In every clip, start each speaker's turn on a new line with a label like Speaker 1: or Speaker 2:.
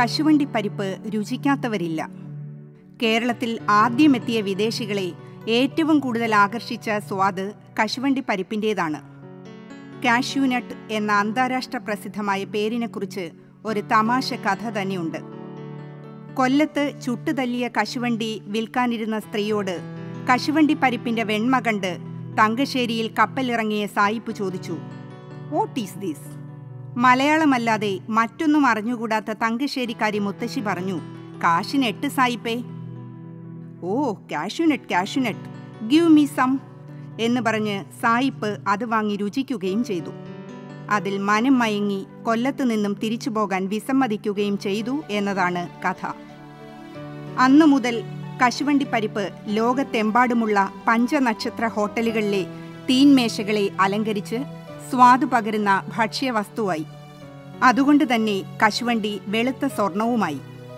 Speaker 1: കശുവണ്ടി പരിപ്പ് രുചിക്കാത്തവരില്ല കേരളത്തിൽ ആദ്യമെത്തിയ വിദേശികളെ ഏറ്റവും കൂടുതൽ ആകർഷിച്ച സ്വാദ് കശുവണ്ടി പരിപ്പിൻ്റേതാണ് കാഷ്യൂനട്ട് എന്ന അന്താരാഷ്ട്ര പ്രസിദ്ധമായ പേരിനെക്കുറിച്ച് ഒരു തമാശ കഥ തന്നെയുണ്ട് കൊല്ലത്ത് ചുട്ടുതല്ലിയ കശുവണ്ടി വിൽക്കാനിരുന്ന സ്ത്രീയോട് കശുവണ്ടി പരിപ്പിന്റെ വെണ്മ കണ്ട് തങ്കശ്ശേരിയിൽ കപ്പലിറങ്ങിയ സായിപ്പ് ചോദിച്ചു വാട്ട് ഈസ് ദിസ് മലയാളമല്ലാതെ മറ്റൊന്നും അറിഞ്ഞുകൂടാത്ത തങ്കശ്ശേരിക്കാരി മുത്തശ്ശി പറഞ്ഞു കാശിന് എട്ട് സായിപ്പേ oh cashew nut cashew nut give me some എന്ന് പറഞ്ഞ് സായിപ്പ് അത് വാങ്ങി രുചിക്കുകയും ചെയ്തു അതിൽ മനം മയങ്ങി കൊല്ലത്തു നിന്നും തിരിച്ചു പോകാൻ വിസമ്മതിക്കുകയും ചെയ്തു എന്നതാണ് കഥ അന്നു മുതൽ കശുവണ്ടി പരിപ്പ് ലോകത്തെമ്പാടുമുള്ള പഞ്ചനക്ഷത്ര ഹോട്ടലുകളിലെ തീൻമേശകളെ അലങ്കരിച്ച് സ്വാദു പകരുന്ന ഭക്ഷ്യവസ്തുവായി അതുകൊണ്ട് തന്നെ കശുവണ്ടി വെളുത്ത സ്വർണവുമായി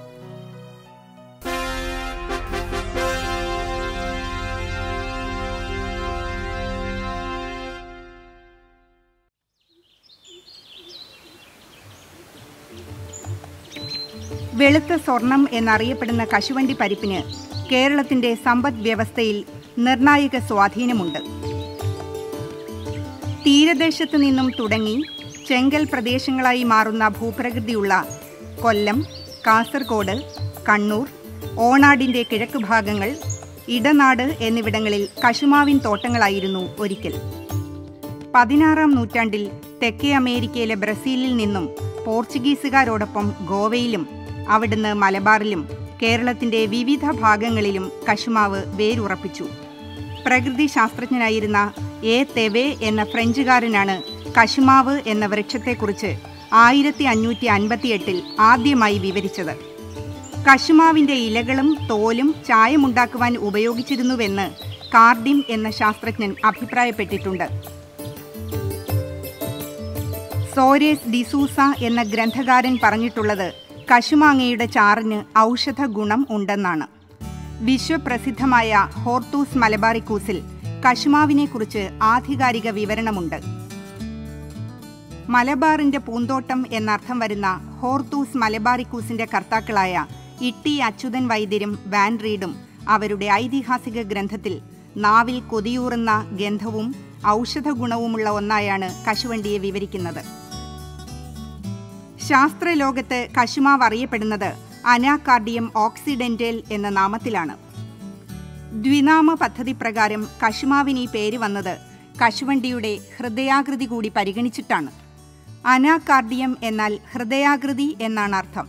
Speaker 1: വെളുത്ത സ്വർണം എന്നറിയപ്പെടുന്ന കശുവണ്ടി പരിപ്പിന് കേരളത്തിന്റെ സമ്പദ് വ്യവസ്ഥയിൽ നിർണായക സ്വാധീനമുണ്ട് തീരദേശത്ത് നിന്നും തുടങ്ങി ചെങ്കൽ പ്രദേശങ്ങളായി മാറുന്ന ഭൂപ്രകൃതിയുള്ള കൊല്ലം കാസർഗോഡ് കണ്ണൂർ ഓണാടിന്റെ കിഴക്ക് ഭാഗങ്ങൾ ഇടനാട് എന്നിവിടങ്ങളിൽ കശുമാവിൻ തോട്ടങ്ങളായിരുന്നു ഒരിക്കൽ പതിനാറാം നൂറ്റാണ്ടിൽ തെക്കേ അമേരിക്കയിലെ ബ്രസീലിൽ നിന്നും പോർച്ചുഗീസുകാരോടൊപ്പം ഗോവയിലും അവിടുന്ന് മലബാറിലും കേരളത്തിന്റെ വിവിധ ഭാഗങ്ങളിലും കശുമാവ് വേരുറപ്പിച്ചു പ്രകൃതി ശാസ്ത്രജ്ഞനായിരുന്ന എ തെവെ എന്ന ഫ്രഞ്ചുകാരനാണ് കശുമാവ് എന്ന വൃക്ഷത്തെക്കുറിച്ച് ആയിരത്തി അഞ്ഞൂറ്റി അൻപത്തിയെട്ടിൽ ആദ്യമായി വിവരിച്ചത് കശുമാവിന്റെ ഇലകളും തോലും ചായമുണ്ടാക്കുവാൻ ഉപയോഗിച്ചിരുന്നുവെന്ന് കാർഡിം എന്ന ശാസ്ത്രജ്ഞൻ അഭിപ്രായപ്പെട്ടിട്ടുണ്ട് സോരേസ് ഡിസൂസ എന്ന ഗ്രന്ഥകാരൻ പറഞ്ഞിട്ടുള്ളത് കശുമാങ്ങയുടെ ചാറിന് ഔഷധ ഗുണം ഉണ്ടെന്നാണ് വിശ്വപ്രസിദ്ധമായ ഹോർത്തൂസ് മലബാറിക്കൂസിൽ കശുമാവിനെക്കുറിച്ച് ആധികാരിക വിവരണമുണ്ട് മലബാറിന്റെ പൂന്തോട്ടം എന്നർത്ഥം വരുന്ന ഹോർത്തൂസ് മലബാറിക്കൂസിന്റെ കർത്താക്കളായ ഇട്ടി അച്യുതൻ വൈദ്യരും വാൻ റീഡും അവരുടെ ഐതിഹാസിക ഗ്രന്ഥത്തിൽ നാവിൽ കൊതിയൂറുന്ന ഗന്ധവും ഔഷധ ഗുണവുമുള്ള ഒന്നായാണ് കശുവണ്ടിയെ വിവരിക്കുന്നത് ശാസ്ത്രലോകത്ത് കശുമാവ് അറിയപ്പെടുന്നത് അനാകാർഡിയം ഓക്സിഡന്റൽ എന്ന നാമത്തിലാണ് ദ്വിനാമ പദ്ധതി പ്രകാരം കശുമാവിന് ഈ പേര് വന്നത് കശുവണ്ടിയുടെ ഹൃദയാകൃതി കൂടി പരിഗണിച്ചിട്ടാണ് അനാകാർഡിയം എന്നാൽ ഹൃദയാകൃതി എന്നാണ് അർത്ഥം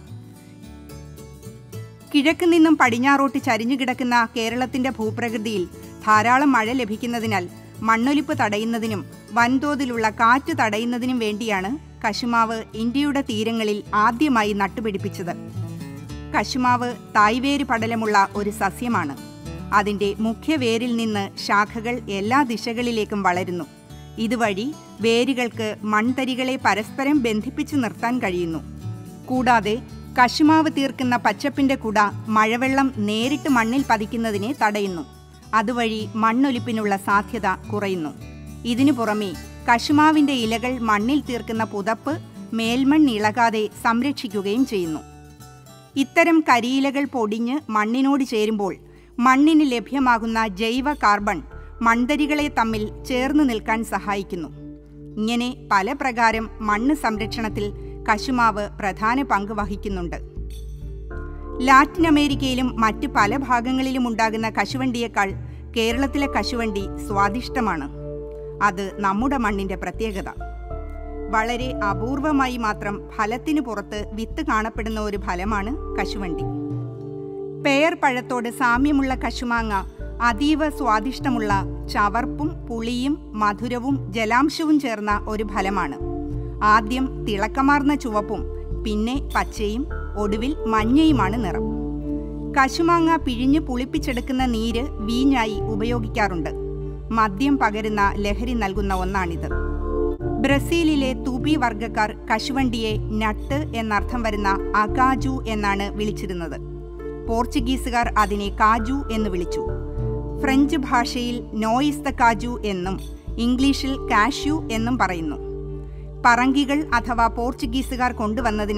Speaker 1: കിഴക്ക് നിന്നും പടിഞ്ഞാറോട്ട് ചരിഞ്ഞു കിടക്കുന്ന കേരളത്തിന്റെ ഭൂപ്രകൃതിയിൽ ധാരാളം മഴ ലഭിക്കുന്നതിനാൽ മണ്ണൊലിപ്പ് തടയുന്നതിനും വൻതോതിലുള്ള കാറ്റ് തടയുന്നതിനും വേണ്ടിയാണ് കശുമാവ് ഇന്ത്യയുടെ തീരങ്ങളിൽ ആദ്യമായി നട്ടുപിടിപ്പിച്ചത് കശുമാവ് തായ്വേര് പടലമുള്ള ഒരു സസ്യമാണ് അതിന്റെ മുഖ്യ വേരിൽ നിന്ന് ശാഖകൾ എല്ലാ ദിശകളിലേക്കും വളരുന്നു ഇതുവഴി വേരുകൾക്ക് മൺതരികളെ പരസ്പരം ബന്ധിപ്പിച്ചു നിർത്താൻ കഴിയുന്നു കൂടാതെ കശുമാവ് തീർക്കുന്ന പച്ചപ്പിന്റെ കുട മഴവെള്ളം നേരിട്ട് മണ്ണിൽ പതിക്കുന്നതിനെ തടയുന്നു അതുവഴി മണ്ണൊലിപ്പിനുള്ള സാധ്യത കുറയുന്നു ഇതിനു പുറമെ കശുമാവിന്റെ ഇലകൾ മണ്ണിൽ തീർക്കുന്ന പുതപ്പ് മേൽമണ്ണ് ഇളകാതെ സംരക്ഷിക്കുകയും ചെയ്യുന്നു ഇത്തരം കരിയിലകൾ പൊടിഞ്ഞ് മണ്ണിനോട് ചേരുമ്പോൾ മണ്ണിന് ലഭ്യമാകുന്ന ജൈവ കാർബൺ മൺതരികളെ തമ്മിൽ ചേർന്ന് നിൽക്കാൻ സഹായിക്കുന്നു ഇങ്ങനെ പല പ്രകാരം മണ്ണ് സംരക്ഷണത്തിൽ കശുമാവ് പ്രധാന പങ്ക് വഹിക്കുന്നുണ്ട് ലാറ്റിൻ അമേരിക്കയിലും മറ്റ് പല ഭാഗങ്ങളിലും ഉണ്ടാകുന്ന കശുവണ്ടിയേക്കാൾ കേരളത്തിലെ കശുവണ്ടി സ്വാദിഷ്ടമാണ് അത് നമ്മുടെ മണ്ണിന്റെ പ്രത്യേകത വളരെ അപൂർവമായി മാത്രം ഫലത്തിനു പുറത്ത് വിത്ത് കാണപ്പെടുന്ന ഒരു ഫലമാണ് കശുവണ്ടി പേർ പഴത്തോട് സാമ്യമുള്ള കശുമാങ്ങ അതീവ സ്വാദിഷ്ടമുള്ള ചവർപ്പും പുളിയും മധുരവും ജലാംശവും ചേർന്ന ഒരു ഫലമാണ് ആദ്യം തിളക്കമാർന്ന ചുവപ്പും പിന്നെ പച്ചയും ഒടുവിൽ മഞ്ഞയുമാണ് നിറം കശുമാങ്ങ പിഴിഞ്ഞു പുളിപ്പിച്ചെടുക്കുന്ന നീര് വീഞ്ഞായി ഉപയോഗിക്കാറുണ്ട് മദ്യം പകരുന്ന ലഹരി നൽകുന്ന ഒന്നാണിത് ബ്രസീലിലെ തൂബി വർഗക്കാർ കശുവണ്ടിയെ നട്ട് എന്നർത്ഥം വരുന്ന അകാജു എന്നാണ് വിളിച്ചിരുന്നത് പോർച്ചുഗീസുകാർ അതിനെ കാജു എന്ന് വിളിച്ചു ഫ്രഞ്ച് ഭാഷയിൽ നോയിസ് ദ കാജു എന്നും ഇംഗ്ലീഷിൽ കാഷ്യു എന്നും പറയുന്നു പറങ്കികൾ അഥവാ പോർച്ചുഗീസുകാർ കൊണ്ടുവന്നതിനാൽ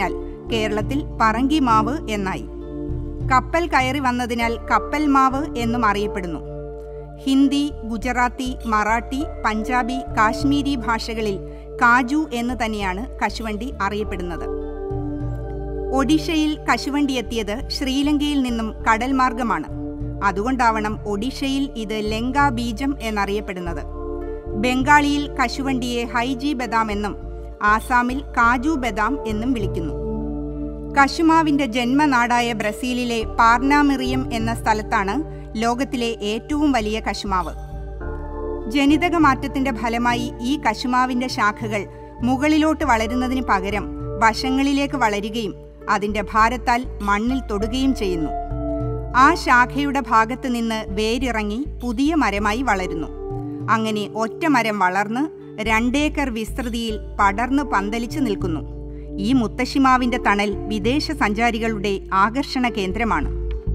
Speaker 1: കേരളത്തിൽ പറങ്കി മാവ് എന്നായി കപ്പൽ കയറി വന്നതിനാൽ കപ്പൽ മാവ് എന്നും അറിയപ്പെടുന്നു ഹിന്ദി ഗുജറാത്തി മറാഠി പഞ്ചാബി കാശ്മീരി ഭാഷകളിൽ കാജു എന്ന് തന്നെയാണ് കശുവണ്ടി അറിയപ്പെടുന്നത് ഒഡീഷയിൽ കശുവണ്ടി എത്തിയത് ശ്രീലങ്കയിൽ നിന്നും കടൽ മാർഗമാണ് അതുകൊണ്ടാവണം ഒഡീഷയിൽ ഇത് ലങ്ക ബീജം എന്നറിയപ്പെടുന്നത് ബംഗാളിയിൽ കശുവണ്ടിയെ ഹൈജി ബദാം എന്നും ആസാമിൽ കാജു ബദാം എന്നും വിളിക്കുന്നു കശുമാവിന്റെ ജന്മനാടായ ബ്രസീലിലെ പാർനാമിറിയം എന്ന സ്ഥലത്താണ് ലോകത്തിലെ ഏറ്റവും വലിയ കശുമാവ് ജനിതക മാറ്റത്തിന്റെ ഫലമായി ഈ കശുമാവിന്റെ ശാഖകൾ മുകളിലോട്ട് വളരുന്നതിന് പകരം വശങ്ങളിലേക്ക് വളരുകയും അതിന്റെ ഭാരത്താൽ മണ്ണിൽ തൊടുകയും ചെയ്യുന്നു ആ ശാഖയുടെ ഭാഗത്ത് നിന്ന് വേരിറങ്ങി പുതിയ മരമായി വളരുന്നു അങ്ങനെ ഒറ്റ മരം വളർന്ന് രണ്ടേക്കർ വിസ്തൃതിയിൽ പടർന്നു പന്തലിച്ചു നിൽക്കുന്നു ഈ മുത്തശ്ശിമാവിന്റെ തണൽ വിദേശ സഞ്ചാരികളുടെ ആകർഷണ കേന്ദ്രമാണ്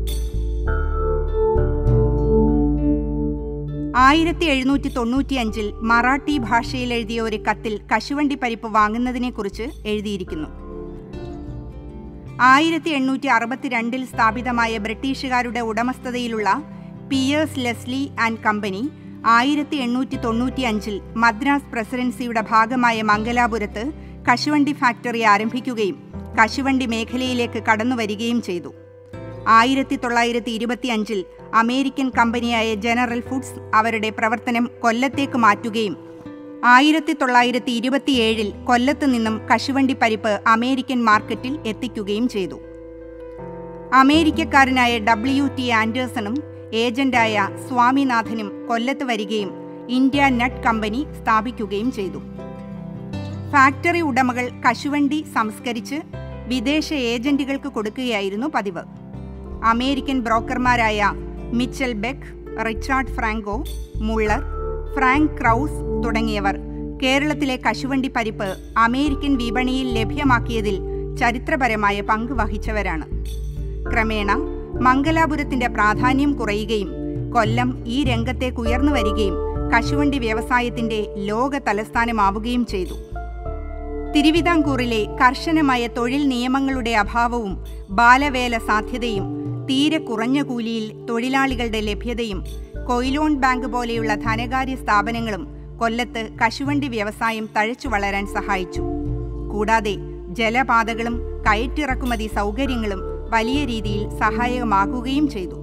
Speaker 1: ആയിരത്തി എഴുന്നൂറ്റി തൊണ്ണൂറ്റിയഞ്ചിൽ മറാഠി ഭാഷയിൽ എഴുതിയ ഒരു കത്തിൽ കശുവണ്ടി പരിപ്പ് വാങ്ങുന്നതിനെക്കുറിച്ച് എഴുതിയിരിക്കുന്നു ആയിരത്തി എണ്ണൂറ്റി അറുപത്തിരണ്ടിൽ സ്ഥാപിതമായ ബ്രിട്ടീഷുകാരുടെ ഉടമസ്ഥതയിലുള്ള പിയേഴ്സ് ലെസ്ലി ആൻഡ് കമ്പനി ആയിരത്തി എണ്ണൂറ്റി തൊണ്ണൂറ്റിയഞ്ചിൽ മദ്രാസ് പ്രസിഡൻസിയുടെ ഭാഗമായ മംഗലാപുരത്ത് കശുവണ്ടി ഫാക്ടറി ആരംഭിക്കുകയും കശുവണ്ടി മേഖലയിലേക്ക് കടന്നുവരികയും ചെയ്തു ആയിരത്തി തൊള്ളായിരത്തി ഇരുപത്തിയഞ്ചിൽ അമേരിക്കൻ കമ്പനിയായ ജനറൽ ഫുഡ്സ് അവരുടെ പ്രവർത്തനം കൊല്ലത്തേക്ക് മാറ്റുകയും ആയിരത്തി തൊള്ളായിരത്തി ഇരുപത്തിയേഴിൽ കൊല്ലത്ത് നിന്നും കശുവണ്ടി പരിപ്പ് അമേരിക്കൻ മാർക്കറ്റിൽ എത്തിക്കുകയും ചെയ്തു അമേരിക്കക്കാരനായ ഡബ്ല്യു ടി ആൻഡേഴ്സണും ഏജന്റായ സ്വാമിനാഥനും കൊല്ലത്ത് വരികയും ഇന്ത്യ നട്ട് കമ്പനി സ്ഥാപിക്കുകയും ചെയ്തു ഫാക്ടറി ഉടമകൾ കശുവണ്ടി സംസ്കരിച്ച് വിദേശ ഏജന്റുകൾക്ക് കൊടുക്കുകയായിരുന്നു പതിവ് അമേരിക്കൻ ബ്രോക്കർമാരായ Mitchell Beck Richard Franco Muller Frank Kraus തുടങ്ങിയവർ കേരളത്തിലെ കശുവണ്ടി പരിപ്പ് അമേരിക്കൻ വിപണിയിൽ ലഭ്യമാക്കിയതിൽ ചരിത്രപരമായ പങ്ക് വഹിച്ചവരാണ് ക്രമേണ മംഗലാപുരത്തിന്റെ പ്രാധാന്യം കുറയുകയും കൊല്ലം ഈ രംഗത്തേക്ക് ഉയർന്നു വരികയും കശുവണ്ടി വ്യവസായത്തിന്റെ ലോക തലസ്ഥാനമാവുകയും ചെയ്തു തിരുവിതാംകൂറിലെ കർശനമായ തൊഴിൽ നിയമങ്ങളുടെ അഭാവവും ബാലവേല സാധ്യതയും തീരെ കുറഞ്ഞ കൂലിയിൽ തൊഴിലാളികളുടെ ലഭ്യതയും കൊയിലോൺ ബാങ്ക് പോലെയുള്ള ധനകാര്യ സ്ഥാപനങ്ങളും കൊല്ലത്ത് കശുവണ്ടി വ്യവസായം തഴച്ചു വളരാൻ സഹായിച്ചു കൂടാതെ ജലപാതകളും കയറ്റിറക്കുമതി സൗകര്യങ്ങളും വലിയ രീതിയിൽ സഹായകമാകുകയും ചെയ്തു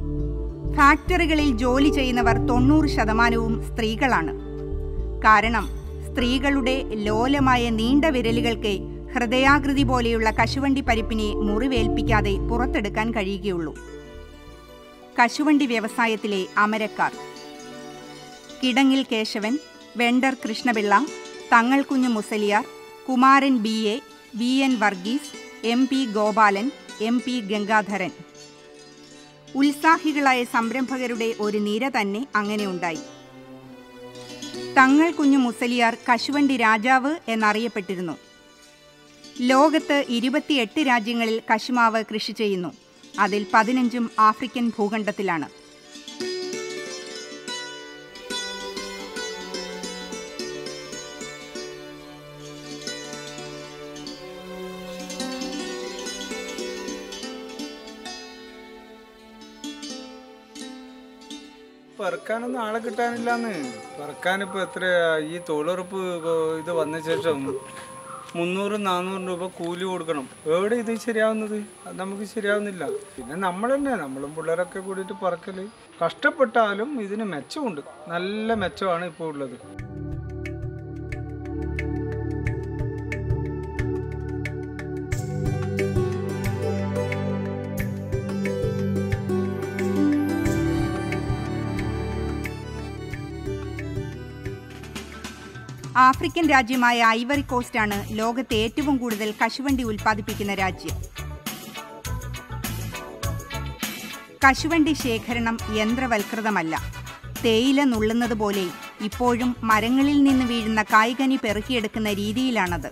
Speaker 1: ഫാക്ടറികളിൽ ജോലി ചെയ്യുന്നവർ തൊണ്ണൂറ് ശതമാനവും സ്ത്രീകളാണ് കാരണം സ്ത്രീകളുടെ ലോലമായ നീണ്ട വിരലുകൾക്ക് ഹൃദയാകൃതി പോലെയുള്ള കശുവണ്ടി പരിപ്പിനെ മുറിവേൽപ്പിക്കാതെ പുറത്തെടുക്കാൻ കഴിയുകയുള്ളൂ കശുവണ്ടി വ്യവസായത്തിലെ അമരക്കാർ Kidangil Kesavan Vendar Krishnapillai Thangal Kunju Musaliar Kumaran B A V N Varghese M P Gopalan M P Gangadharan ഉത്സാഹികളായ സംരംഭകരുടെ ഒരു നിര തന്നെ അങ്ങനെ ഉണ്ടായി തങ്ങൾ കുഞ്ഞു മുസലിയാർ കശുവണ്ടി രാജാവ് എന്നറിയപ്പെട്ടിരുന്നു ലോകത്ത് ഇരുപത്തിയെട്ട് രാജ്യങ്ങളിൽ കശുമാവ് കൃഷി ചെയ്യുന്നു അതിൽ പതിനഞ്ചും ആഫ്രിക്കൻ ഭൂഖണ്ഡത്തിലാണ്
Speaker 2: പെറുക്കാനൊന്നും ആളെ കിട്ടാനില്ലാന്ന് പെറുക്കാനിപ്പോൾ എത്ര ഈ തൊഴിലുറപ്പ് ഇത് വന്ന ശേഷം മുന്നൂറ് നാനൂറ് രൂപ കൂലി കൊടുക്കണം എവിടെ ഇത് ശരിയാവുന്നത് അത് നമുക്ക് ശരിയാവുന്നില്ല പിന്നെ നമ്മൾ തന്നെ നമ്മളും പിള്ളേരൊക്കെ കൂടിയിട്ട് പറക്കൽ കഷ്ടപ്പെട്ടാലും ഇതിന് മെച്ചമുണ്ട് നല്ല മെച്ചമാണ് ഇപ്പോൾ ഉള്ളത്
Speaker 1: ആഫ്രിക്കൻ രാജ്യമായ ഐവറി കോസ്റ്റാണ് ലോകത്തെ ഏറ്റവും കൂടുതൽ കശുവണ്ടി ഉൽപ്പാദിപ്പിക്കുന്ന രാജ്യം കശുവണ്ടി ശേഖരണം യന്ത്രവൽകൃതമല്ല തേയില നുള്ളുന്നത് പോലെ ഇപ്പോഴും മരങ്ങളിൽ നിന്ന് വീഴുന്ന കായ്കനി പെറുക്കിയെടുക്കുന്ന രീതിയിലാണത്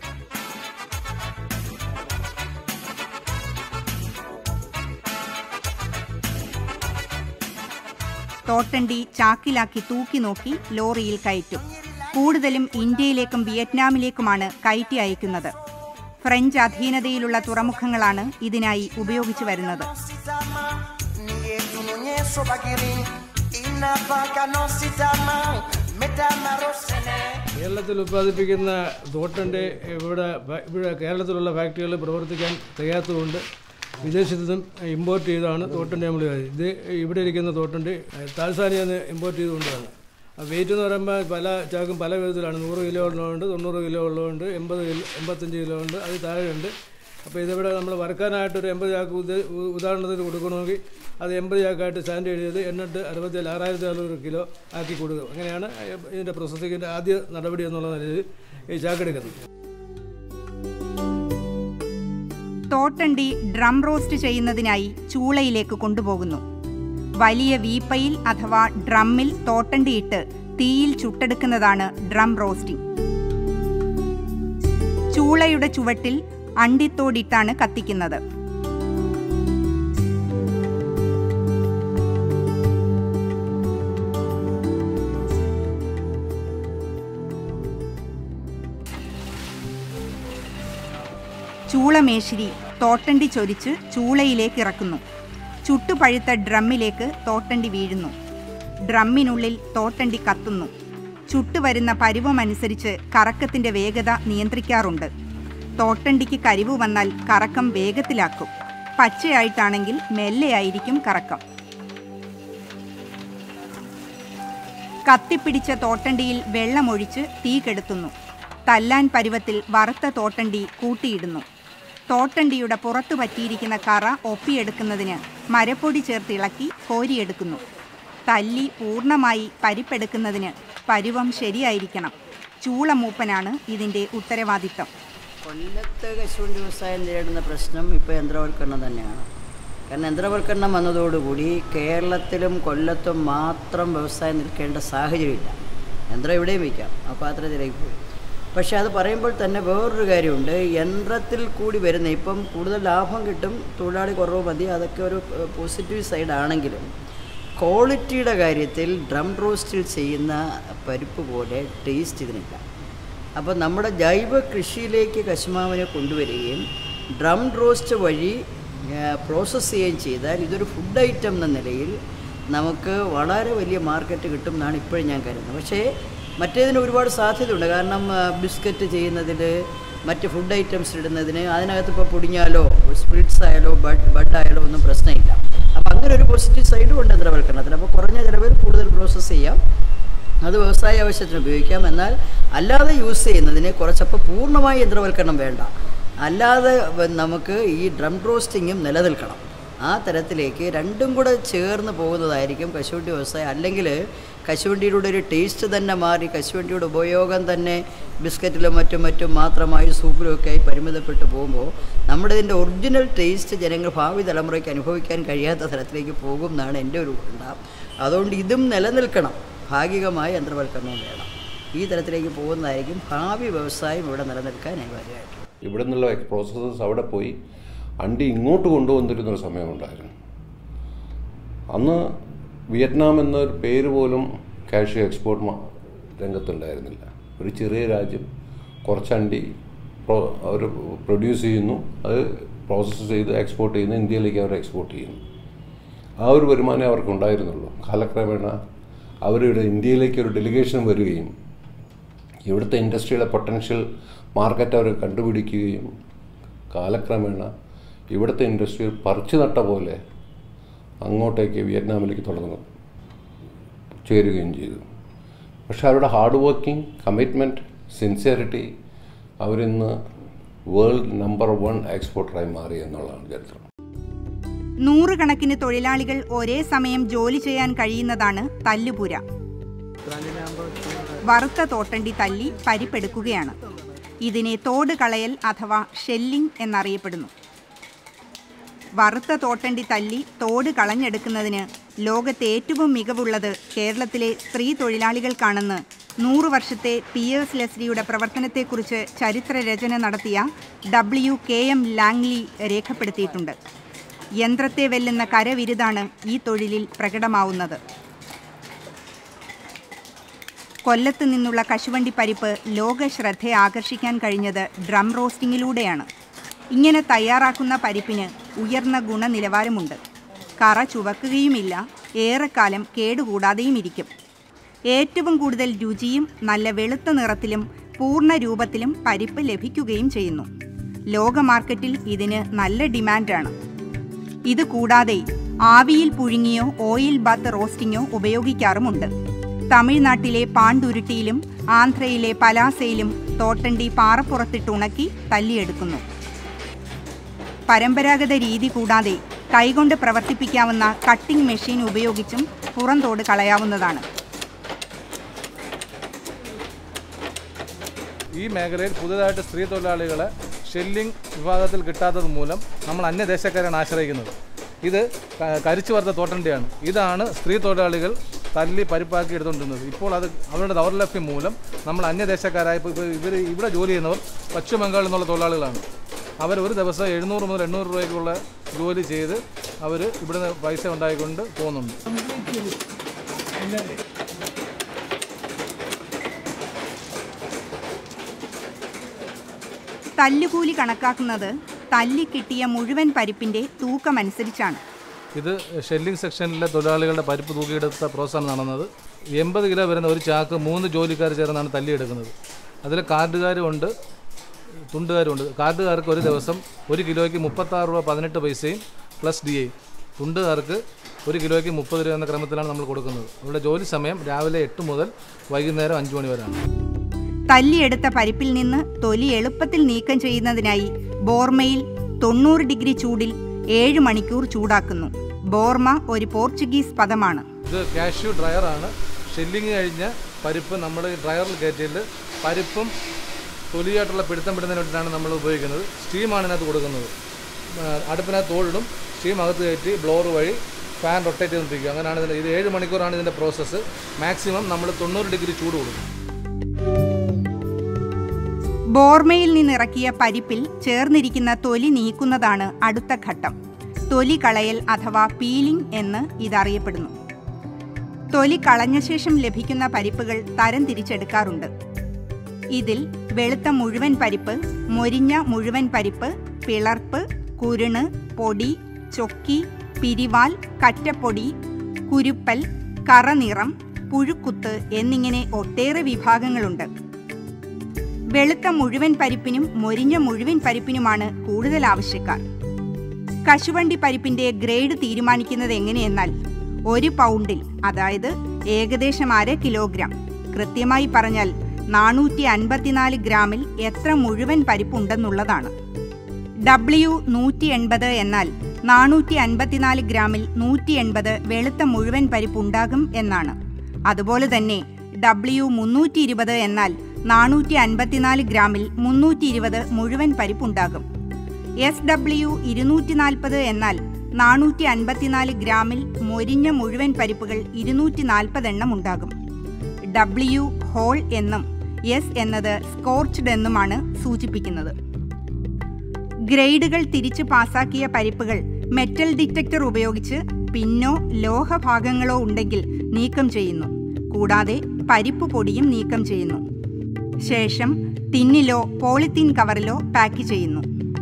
Speaker 1: തോട്ടണ്ടി ചാക്കിലാക്കി തൂക്കി നോക്കി ലോറിയിൽ കയറ്റും കൂടുതലും ഇന്ത്യയിലേക്കും വിയറ്റ്നാമിലേക്കുമാണ് കയറ്റി അയക്കുന്നത് ഫ്രഞ്ച് അധീനതയിലുള്ള തുറമുഖങ്ങളാണ് ഇതിനായി ഉപയോഗിച്ചു വരുന്നത്
Speaker 3: sitama yetu nonyeso bagiri inapaka no sitama metamarosene
Speaker 4: കേരളത്തിൽ ഉത്പാദിപ്പിക്കുന്ന തോട്ടൻ്റെ ഇവിടെ ഫാ- ഇവിടെ കേരളത്തിലുള്ള ഫാക്ടറികൾ പ്രവർത്തിക്കാൻ കഴിയാത്തതുകൊണ്ട് വിദേശത്തു നിന്നും ഇമ്പോർട്ട് ചെയ്താണ് തോട്ടൻ്റെ നമ്മൾ ഇത് ഇവിടെ ഇരിക്കുന്ന തോട്ടൻ്റെ താൽസാനിയിൽ നിന്ന് ഇമ്പോർട്ട് ചെയ്തുകൊണ്ടാണ് വെയിറ്റ് എന്ന് പറയുമ്പോൾ പല ചാക്കും പല വിധത്തിലാണ് നൂറ് കിലോ ഉള്ളതുകൊണ്ട് തൊണ്ണൂറ് കിലോ ഉള്ളതുകൊണ്ട് എൺപത് കിലോ എൺപത്തഞ്ച് കിലോ ഉണ്ട് അത് താഴെയുണ്ട് അപ്പോൾ ഇതിവിടെ നമ്മൾ വറുക്കാനായിട്ടൊരു എൺപത് ചാക്ക് ഉദ ഉ- ഉദാഹരണത്തിന് കൊടുക്കണമെങ്കിൽ അത് എൺപത് ചാക്കായിട്ട് സ്റ്റാൻഡ് എഴുതിയത് എന്നിട്ട് അറുപത്തി ആറായിരത്തി അറുന്നൂറ് കിലോ ആക്കി കൊടുക്കും അങ്ങനെയാണ് ഇതിൻ്റെ പ്രോസസ്സിങ്ങിൻ്റെ ആദ്യ നടപടി എന്നുള്ള നിലയിൽ ഈ ചാക്കെടുക്കുന്നത്
Speaker 1: തോട്ടണ്ടി ഡ്രം റോസ്റ്റ് ചെയ്യുന്നതിനായി ചൂളയിലേക്ക് കൊണ്ടുപോകുന്നു വലിയ വീപ്പയിൽ അഥവാ ഡ്രമ്മിൽ തോട്ടണ്ടി ഇട്ട് തീയിൽ ചുട്ടെടുക്കുന്നതാണ് ഡ്രം റോസ്റ്റിംഗ് ചൂളയുടെ ചുവട്ടിൽ അണ്ടിത്തോടിട്ടാണ് കത്തിക്കുന്നത് ചൂളമേശിരി തോട്ടണ്ടി ചൊരിച്ച് ചൂളയിലേക്ക് ഇറക്കുന്നു ചുട്ടുപഴുത്ത ഡ്രമ്മിലേക്ക് തോട്ടണ്ടി വീഴുന്നു ഡ്രമ്മിനുള്ളിൽ തോട്ടണ്ടി കത്തുന്നു ചുട്ടുവരുന്ന പരുവമനുസരിച്ച് കറക്കത്തിന്റെ വേഗത നിയന്ത്രിക്കാറുണ്ട് തോട്ടണ്ടിക്ക് കരിവ് വന്നാൽ കറക്കം വേഗത്തിലാക്കും പച്ചയായിട്ടാണെങ്കിൽ മെല്ലെയായിരിക്കും കറക്കം കത്തിപ്പിടിച്ച തോട്ടണ്ടിയിൽ വെള്ളമൊഴിച്ച് തീ കെടുത്തുന്നു തല്ലാൻ പരുവത്തിൽ വറുത്ത തോട്ടണ്ടി കൂട്ടിയിടുന്നു തോട്ടണ്ടിയുടെ പുറത്തു പറ്റിയിരിക്കുന്ന കറ ഒപ്പിയെടുക്കുന്നതിന് മരപ്പൊടി ചേർത്ത് ഇളക്കി കോരിയെടുക്കുന്നു തല്ലി പൂർണ്ണമായി പരിപ്പെടുക്കുന്നതിന് പരുവം ശരിയായിരിക്കണം ചൂളമൂപ്പനാണ് ഇതിൻ്റെ ഉത്തരവാദിത്തം
Speaker 5: കൊല്ലത്ത് കശുവണ്ടി വ്യവസായം നേരിടുന്ന പ്രശ്നം ഇപ്പോൾ യന്ത്രവൽക്കരണം തന്നെയാണ് കാരണം യന്ത്രവൽക്കരണം വന്നതോടുകൂടി കേരളത്തിലും കൊല്ലത്തും മാത്രം വ്യവസായം നിൽക്കേണ്ട സാഹചര്യമില്ല യന്ത്രം എവിടെയും വയ്ക്കാം ആ പാത്രത്തിലേക്ക് പോയി പക്ഷേ അത് പറയുമ്പോൾ തന്നെ വേറൊരു കാര്യമുണ്ട് യന്ത്രത്തിൽ കൂടി വരുന്ന ഇപ്പം കൂടുതൽ ലാഭം കിട്ടും തൊഴിലാളി കുറവ് മതി അതൊക്കെ ഒരു പോസിറ്റീവ് സൈഡാണെങ്കിലും ക്വാളിറ്റിയുടെ കാര്യത്തിൽ ഡ്രം റോസ്റ്റിൽ ചെയ്യുന്ന പരിപ്പ് പോലെ ടേസ്റ്റ് ഇതിനില്ല അപ്പോൾ നമ്മുടെ ജൈവ കൃഷിയിലേക്ക് കശുമാവിനെ കൊണ്ടുവരികയും ഡ്രം റോസ്റ്റ് വഴി പ്രോസസ്സ് ചെയ്യുകയും ചെയ്താൽ ഇതൊരു ഫുഡ് ഐറ്റം എന്ന നിലയിൽ നമുക്ക് വളരെ വലിയ മാർക്കറ്റ് കിട്ടും എന്നാണ് ഇപ്പോഴും ഞാൻ കരുതുന്നത് പക്ഷേ മറ്റേതിന് ഒരുപാട് സാധ്യതയുണ്ട് കാരണം ബിസ്ക്കറ്റ് ചെയ്യുന്നതിൽ മറ്റ് ഫുഡ് ഐറ്റംസ് ഇടുന്നതിന് അതിനകത്ത് ഇപ്പോൾ പൊടിഞ്ഞാലോ സ്പ്രിറ്റ്സ് ആയാലോ ബഡ് ബഡ് ആയാലോ ഒന്നും പ്രശ്നമില്ല അപ്പോൾ അങ്ങനെ ഒരു പോസിറ്റീവ് സൈഡും ഉണ്ട് യന്ത്രവൽക്കരണത്തിന് അപ്പോൾ കുറഞ്ഞ ചിലവിൽ കൂടുതൽ പ്രോസസ്സ് ചെയ്യാം അത് വ്യവസായ ആവശ്യത്തിന് ഉപയോഗിക്കാം എന്നാൽ അല്ലാതെ യൂസ് ചെയ്യുന്നതിന് കുറച്ചപ്പോൾ പൂർണ്ണമായി യന്ത്രവൽക്കരണം വേണ്ട അല്ലാതെ വ- നമുക്ക് ഈ ഡ്രം റോസ്റ്റിങ്ങും നിലനിൽക്കണം ആ തരത്തിലേക്ക് രണ്ടും കൂടെ ചേർന്ന് പോകുന്നതായിരിക്കും കശുവണ്ടി വ്യവസായം അല്ലെങ്കിൽ കശുവണ്ടിയുടെ ഒരു ടേസ്റ്റ് തന്നെ മാറി കശുവണ്ടിയുടെ ഉപയോഗം തന്നെ ബിസ്ക്കറ്റിലും മറ്റും മറ്റും മാത്രമായി സൂപ്പിലും ഒക്കെ ആയി പരിമിതപ്പെട്ടു പോകുമ്പോൾ നമ്മുടെ ഇതിൻ്റെ ഒറിജിനൽ ടേസ്റ്റ് ജനങ്ങൾ ഭാവി തലമുറയ്ക്ക് അനുഭവിക്കാൻ കഴിയാത്ത തരത്തിലേക്ക് പോകും എന്നാണ് എൻ്റെ ഒരു ഉണ്ടാകും അതുകൊണ്ട് ഇതും നിലനിൽക്കണം ഭാഗികമായ യന്ത്രവൽക്കരണവും വേണം ഈ തരത്തിലേക്ക് പോകുന്നതായിരിക്കും ഭാവി വ്യവസായം ഇവിടെ നിലനിൽക്കാൻ അനിവാര്യമായിട്ട്
Speaker 6: ഇവിടെ നിന്നുള്ള പ്രോസസ്സസ് അവിടെ പോയി അണ്ടി ഇങ്ങോട്ട് കൊണ്ടുവന്നിരുന്നൊരു സമയമുണ്ടായിരുന്നു അന്ന് വിയറ്റ്നാം എന്നൊരു പേര് പോലും കാഷ്യൂ എക്സ്പോർട്ട് മ- രംഗത്തുണ്ടായിരുന്നില്ല ഒരു ചെറിയ രാജ്യം കുറച്ച് അണ്ടി പ്രോ- അവർ പ്രൊഡ്യൂസ് ചെയ്യുന്നു അത് പ്രോസസ്സ് ചെയ്ത് എക്സ്പോർട്ട് ചെയ്യുന്നു ഇന്ത്യയിലേക്ക് അവർ എക്സ്പോർട്ട് ചെയ്യുന്നു ആ ഒരു വരുമാനമേ അവർക്ക് ഉണ്ടായിരുന്നുള്ളൂ കാലക്രമേണ അവരിവിടെ ഇന്ത്യയിലേക്ക് ഒരു ഡെലിഗേഷൻ വരികയും ഇവിടുത്തെ ഇൻഡസ്ട്രിയുടെ പൊട്ടൻഷ്യൽ മാർക്കറ്റ് അവർ കണ്ടുപിടിക്കുകയും കാലക്രമേണ ഇവിടുത്തെ ഇൻഡസ്ട്രി പറിച്ചു നട്ട പോലെ അങ്ങോട്ടേക്ക് വിയറ്റ്നാമിലേക്ക് തുടർന്നു ചേരുകയും ചെയ്തു പക്ഷെ അവരുടെ ഹാർഡ് വർക്കിംഗ് കമ്മിറ്റ്മെൻറ്റ് സിൻസിയറിറ്റി അവരിന്ന് വേൾഡ് നമ്പർ വൺ എക്സ്പോർട്ടറായി മാറി എന്നുള്ളതാണ് ചരിത്രം
Speaker 1: നൂറുകണക്കിന് തൊഴിലാളികൾ ഒരേ സമയം ജോലി ചെയ്യാൻ കഴിയുന്നതാണ് തല്ലുപുര വറുത്ത തോട്ടണ്ടി തല്ലി പരിപ്പെടുക്കുകയാണ് ഇതിനെ തോട് കളയൽ അഥവാ ഷെല്ലിംഗ് എന്നറിയപ്പെടുന്നു വറുത്ത തോട്ടണ്ടി തല്ലി തോട് കളഞ്ഞെടുക്കുന്നതിന് ലോകത്തെ ഏറ്റവും മികവുള്ളത് കേരളത്തിലെ സ്ത്രീ തൊഴിലാളികൾക്കാണെന്ന് നൂറു വർഷത്തെ പിയേഴ്സ് ലെസ്ലിയുടെ പ്രവർത്തനത്തെക്കുറിച്ച് ചരിത്രരചന നടത്തിയ ഡബ്ല്യു കെ എം ലാങ്ലി രേഖപ്പെടുത്തിയിട്ടുണ്ട് യന്ത്രത്തെ വെല്ലുന്ന കരവിരുതാണ് ഈ തൊഴിലിൽ പ്രകടമാവുന്നത് കൊല്ലത്ത് നിന്നുള്ള കശുവണ്ടി പരിപ്പ് ലോക ശ്രദ്ധ ആകർഷിക്കാൻ കഴിഞ്ഞത് ഡ്രം റോസ്റ്റിങ്ങിലൂടെയാണ് ഇങ്ങനെ തയ്യാറാക്കുന്ന പരിപ്പിന് ഉയർന്ന ഗുണനിലവാരമുണ്ട് കറ ചുവക്കുകയുമില്ല ഏറെക്കാലം കേടുകൂടാതെയും ഇരിക്കും ഏറ്റവും കൂടുതൽ രുചിയും നല്ല വെളുത്ത നിറത്തിലും പൂർണ്ണ രൂപത്തിലും പരിപ്പ് ലഭിക്കുകയും ചെയ്യുന്നു ലോക മാർക്കറ്റിൽ ഇതിന് നല്ല ഡിമാൻഡാണ് ഇത് കൂടാതെ ആവിയിൽ പുഴുങ്ങിയോ ഓയിൽ ബാത്ത് റോസ്റ്റിങ്ങോ ഉപയോഗിക്കാറുമുണ്ട് തമിഴ്നാട്ടിലെ പാണ്ടുരുട്ടിയിലും ആന്ധ്രയിലെ പലാസയിലും തോട്ടണ്ടി പാറപ്പുറത്തിട്ടുണക്കി തല്ലിയെടുക്കുന്നു പരമ്പരാഗത രീതി കൂടാതെ കൈകൊണ്ട് പ്രവർത്തിപ്പിക്കാവുന്ന കട്ടിംഗ് മെഷീൻ ഉപയോഗിച്ചും പുറന്തോട് കളയാവുന്നതാണ്
Speaker 7: ഈ മേഖലയിൽ പുതുതായിട്ട് സ്ത്രീ തൊഴിലാളികളെ ഷെല്ലിംഗ് വിഭാഗത്തിൽ കിട്ടാത്തത് മൂലം നമ്മൾ അന്യദേശക്കാരാണ് ആശ്രയിക്കുന്നത് ഇത് ക- കരിച്ചു വറുത്ത തോട്ടണ്ടിയാണ് ഇതാണ് സ്ത്രീ തൊഴിലാളികൾ തല്ലി പരിപ്പാക്കി എടുത്തുകൊണ്ടിരുന്നത് ഇപ്പോൾ അത് അവരുടെ ദൗർലഭ്യം മൂലം നമ്മൾ അന്യദേശക്കാരായ ഇപ്പോൾ ഇവർ ഇവിടെ ജോലി ചെയ്യുന്നവർ പശ്ചിമ ബംഗാളിൽ നിന്നുള്ള തൊഴിലാളികളാണ് അവർ ഒരു ദിവസം എഴുന്നൂറ് മുതൽ എണ്ണൂറ് രൂപയ്ക്കുള്ള ജോലി ചെയ്ത് അവർ ഇവിടുന്ന് പൈസ ഉണ്ടായിക്കൊണ്ട് പോകുന്നുണ്ട്
Speaker 1: തല്ലുകൂലി കണക്കാക്കുന്നത് തല്ലി കിട്ടിയ മുഴുവൻ പരിപ്പിന്റെ തൂക്കമനുസരിച്ചാണ്
Speaker 7: ഇത് ഷെല്ലിംഗ് സെക്ഷനിലെ തൊഴിലാളികളുടെ പരിപ്പ് തൂക്കിയെടുത്ത പ്രോസസ്സാണ് നടന്നത് എൺപത് കിലോ വരുന്ന ഒരു ചാക്ക് മൂന്ന് ജോലിക്കാർ ചേർന്നാണ് തല്ലിയെടുക്കുന്നത് അതിൽ കാർഡുകാരുമുണ്ട് തുണ്ടുകാരുമുണ്ട് കാർഡുകാർക്ക് ഒരു ദിവസം ഒരു കിലോയ്ക്ക് മുപ്പത്താറ് രൂപ പതിനെട്ട് പൈസയും പ്ലസ് ഡി ഐ തുണ്ടുകാർക്ക് ഒരു കിലോയ്ക്ക് മുപ്പത് രൂപ എന്ന ക്രമത്തിലാണ് നമ്മൾ കൊടുക്കുന്നത് അവരുടെ ജോലി സമയം രാവിലെ എട്ട് മുതൽ വൈകുന്നേരം അഞ്ച് മണി വരെയാണ്
Speaker 1: തല്ലിയെടുത്ത പരിപ്പിൽ നിന്ന് തൊലി എളുപ്പത്തിൽ നീക്കം ചെയ്യുന്നതിനായി ബോർമയിൽ തൊണ്ണൂറ് ഡിഗ്രി ചൂടിൽ ഏഴ് മണിക്കൂർ ചൂടാക്കുന്നു ബോർമ ഒരു പോർച്ചുഗീസ് പദമാണ്
Speaker 7: ഇത് കാഷ്യൂ ഡ്രയറാണ് ഷെല്ലിങ് കഴിഞ്ഞ പരിപ്പ് നമ്മൾ ഈ ഡ്രയറിൽ കയറ്റിയിട്ട് പരിപ്പും തൊലിയായിട്ടുള്ള പിടുത്തം പിടുന്നതിന് വേണ്ടിയിട്ടാണ് നമ്മൾ ഉപയോഗിക്കുന്നത് സ്റ്റീമാണ് ഇതിനകത്ത് കൊടുക്കുന്നത് ആ, അടുപ്പിനകത്ത് തോഴിടും സ്റ്റീം അകത്ത് കയറ്റി ബ്ലോർ വഴി ഫാൻ റൊട്ടേറ്റ് ചെയ്തുകൊണ്ടിരിക്കുക അങ്ങനെയാണ് ഇതിൻ്റെ ഇത് ഏഴ് മണിക്കൂറാണ് ഇതിൻ്റെ പ്രോസസ്സ് മാക്സിമം നമ്മൾ തൊണ്ണൂറ് ഡിഗ്രി ചൂട് കൊടുക്കും
Speaker 1: ബോർമയിൽ നിന്നിറക്കിയ പരിപ്പിൽ ചേർന്നിരിക്കുന്ന തൊലി നീക്കുന്നതാണ് അടുത്ത ഘട്ടം തൊലി കളയൽ അഥവാ പീലിംഗ് എന്ന് ഇതറിയപ്പെടുന്നു തൊലി കളഞ്ഞ ശേഷം ലഭിക്കുന്ന പരിപ്പുകൾ തരം തിരിച്ചെടുക്കാറുണ്ട് ഇതിൽ വെളുത്ത മുഴുവൻ പരിപ്പ് മൊരിഞ്ഞ മുഴുവൻ പരിപ്പ് പിളർപ്പ് കുരുണ് പൊടി ചൊക്കി പിരിവാൽ കറ്റപ്പൊടി കുരുപ്പൽ കറനിറം പുഴുക്കുത്ത് എന്നിങ്ങനെ ഒട്ടേറെ വിഭാഗങ്ങളുണ്ട് വെളുത്ത മുഴുവൻ പരിപ്പിനും മൊരിഞ്ഞ മുഴുവൻ പരിപ്പിനുമാണ് കൂടുതൽ ആവശ്യക്കാർ കശുവണ്ടി പരിപ്പിന്റെ ഗ്രേഡ് തീരുമാനിക്കുന്നത് എങ്ങനെയെന്നാൽ ഒരു പൗണ്ടിൽ അതായത് ഏകദേശം അര കിലോഗ്രാം കൃത്യമായി പറഞ്ഞാൽ നാനൂറ്റി അൻപത്തിനാല് ഗ്രാമിൽ എത്ര മുഴുവൻ പരിപ്പുണ്ടെന്നുള്ളതാണ് ഡബ്ല്യു നൂറ്റി എൺപത് എന്നാൽ നാനൂറ്റി അൻപത്തിനാല് ഗ്രാമിൽ നൂറ്റി എൺപത് വെളുത്ത മുഴുവൻ പരിപ്പുണ്ടാകും എന്നാണ് അതുപോലെ തന്നെ ഡബ്ല്യു മുന്നൂറ്റി ഇരുപത് എന്നാൽ നാനൂറ്റി അൻപത്തിനാല് ഗ്രാമിൽ മുന്നൂറ്റി ഇരുപത് മുഴുവൻ പരിപ്പുണ്ടാകും എസ് ഡബ്ല്യു ഇരുന്നൂറ്റി നാൽപ്പത് എന്നാൽ നാനൂറ്റി അൻപത്തിനാല് ഗ്രാമിൽ മൊരിഞ്ഞ മുഴുവൻ പരിപ്പുകൾ ഇരുന്നൂറ്റി നാൽപ്പത് എണ്ണം ഉണ്ടാകും ഡബ്ല്യു ഹോൾ എന്നും എസ് എന്നത് സ്കോർച്ച്ഡ് എന്നുമാണ് സൂചിപ്പിക്കുന്നത് ഗ്രേഡുകൾ തിരിച്ചു പാസാക്കിയ പരിപ്പുകൾ മെറ്റൽ ഡിറ്റക്ടർ ഉപയോഗിച്ച് പിന്നോ ലോഹഭാഗങ്ങളോ ഉണ്ടെങ്കിൽ നീക്കം ചെയ്യുന്നു കൂടാതെ പരിപ്പ് പൊടിയും നീക്കം ചെയ്യുന്നു ശേഷം ടിന്നിലോ പോളിത്തീൻ കവറിലോ പാക്ക് ചെയ്യുന്നു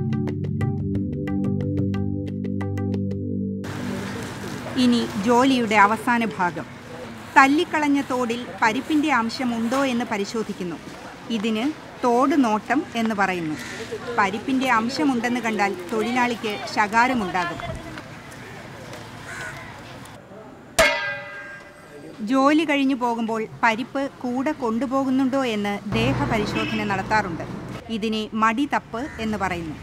Speaker 1: ഇനി ജോലിയുടെ അവസാന ഭാഗം തല്ലിക്കളഞ്ഞ തോടിൽ പരിപ്പിന്റെ അംശമുണ്ടോ എന്ന് പരിശോധിക്കുന്നു ഇതിന് തോട് നോട്ടം എന്ന് പറയുന്നു പരിപ്പിന്റെ അംശമുണ്ടെന്ന് കണ്ടാൽ തൊഴിലാളിക്ക് ശകാരമുണ്ടാകും ജോലി കഴിഞ്ഞു പോകുമ്പോൾ പരിപ്പ് കൂടെ കൊണ്ടുപോകുന്നുണ്ടോ എന്ന് ദേഹപരിശോധന നടത്താറുണ്ട് ഇതിനെ മടി തപ്പ് എന്ന് പറയുന്നു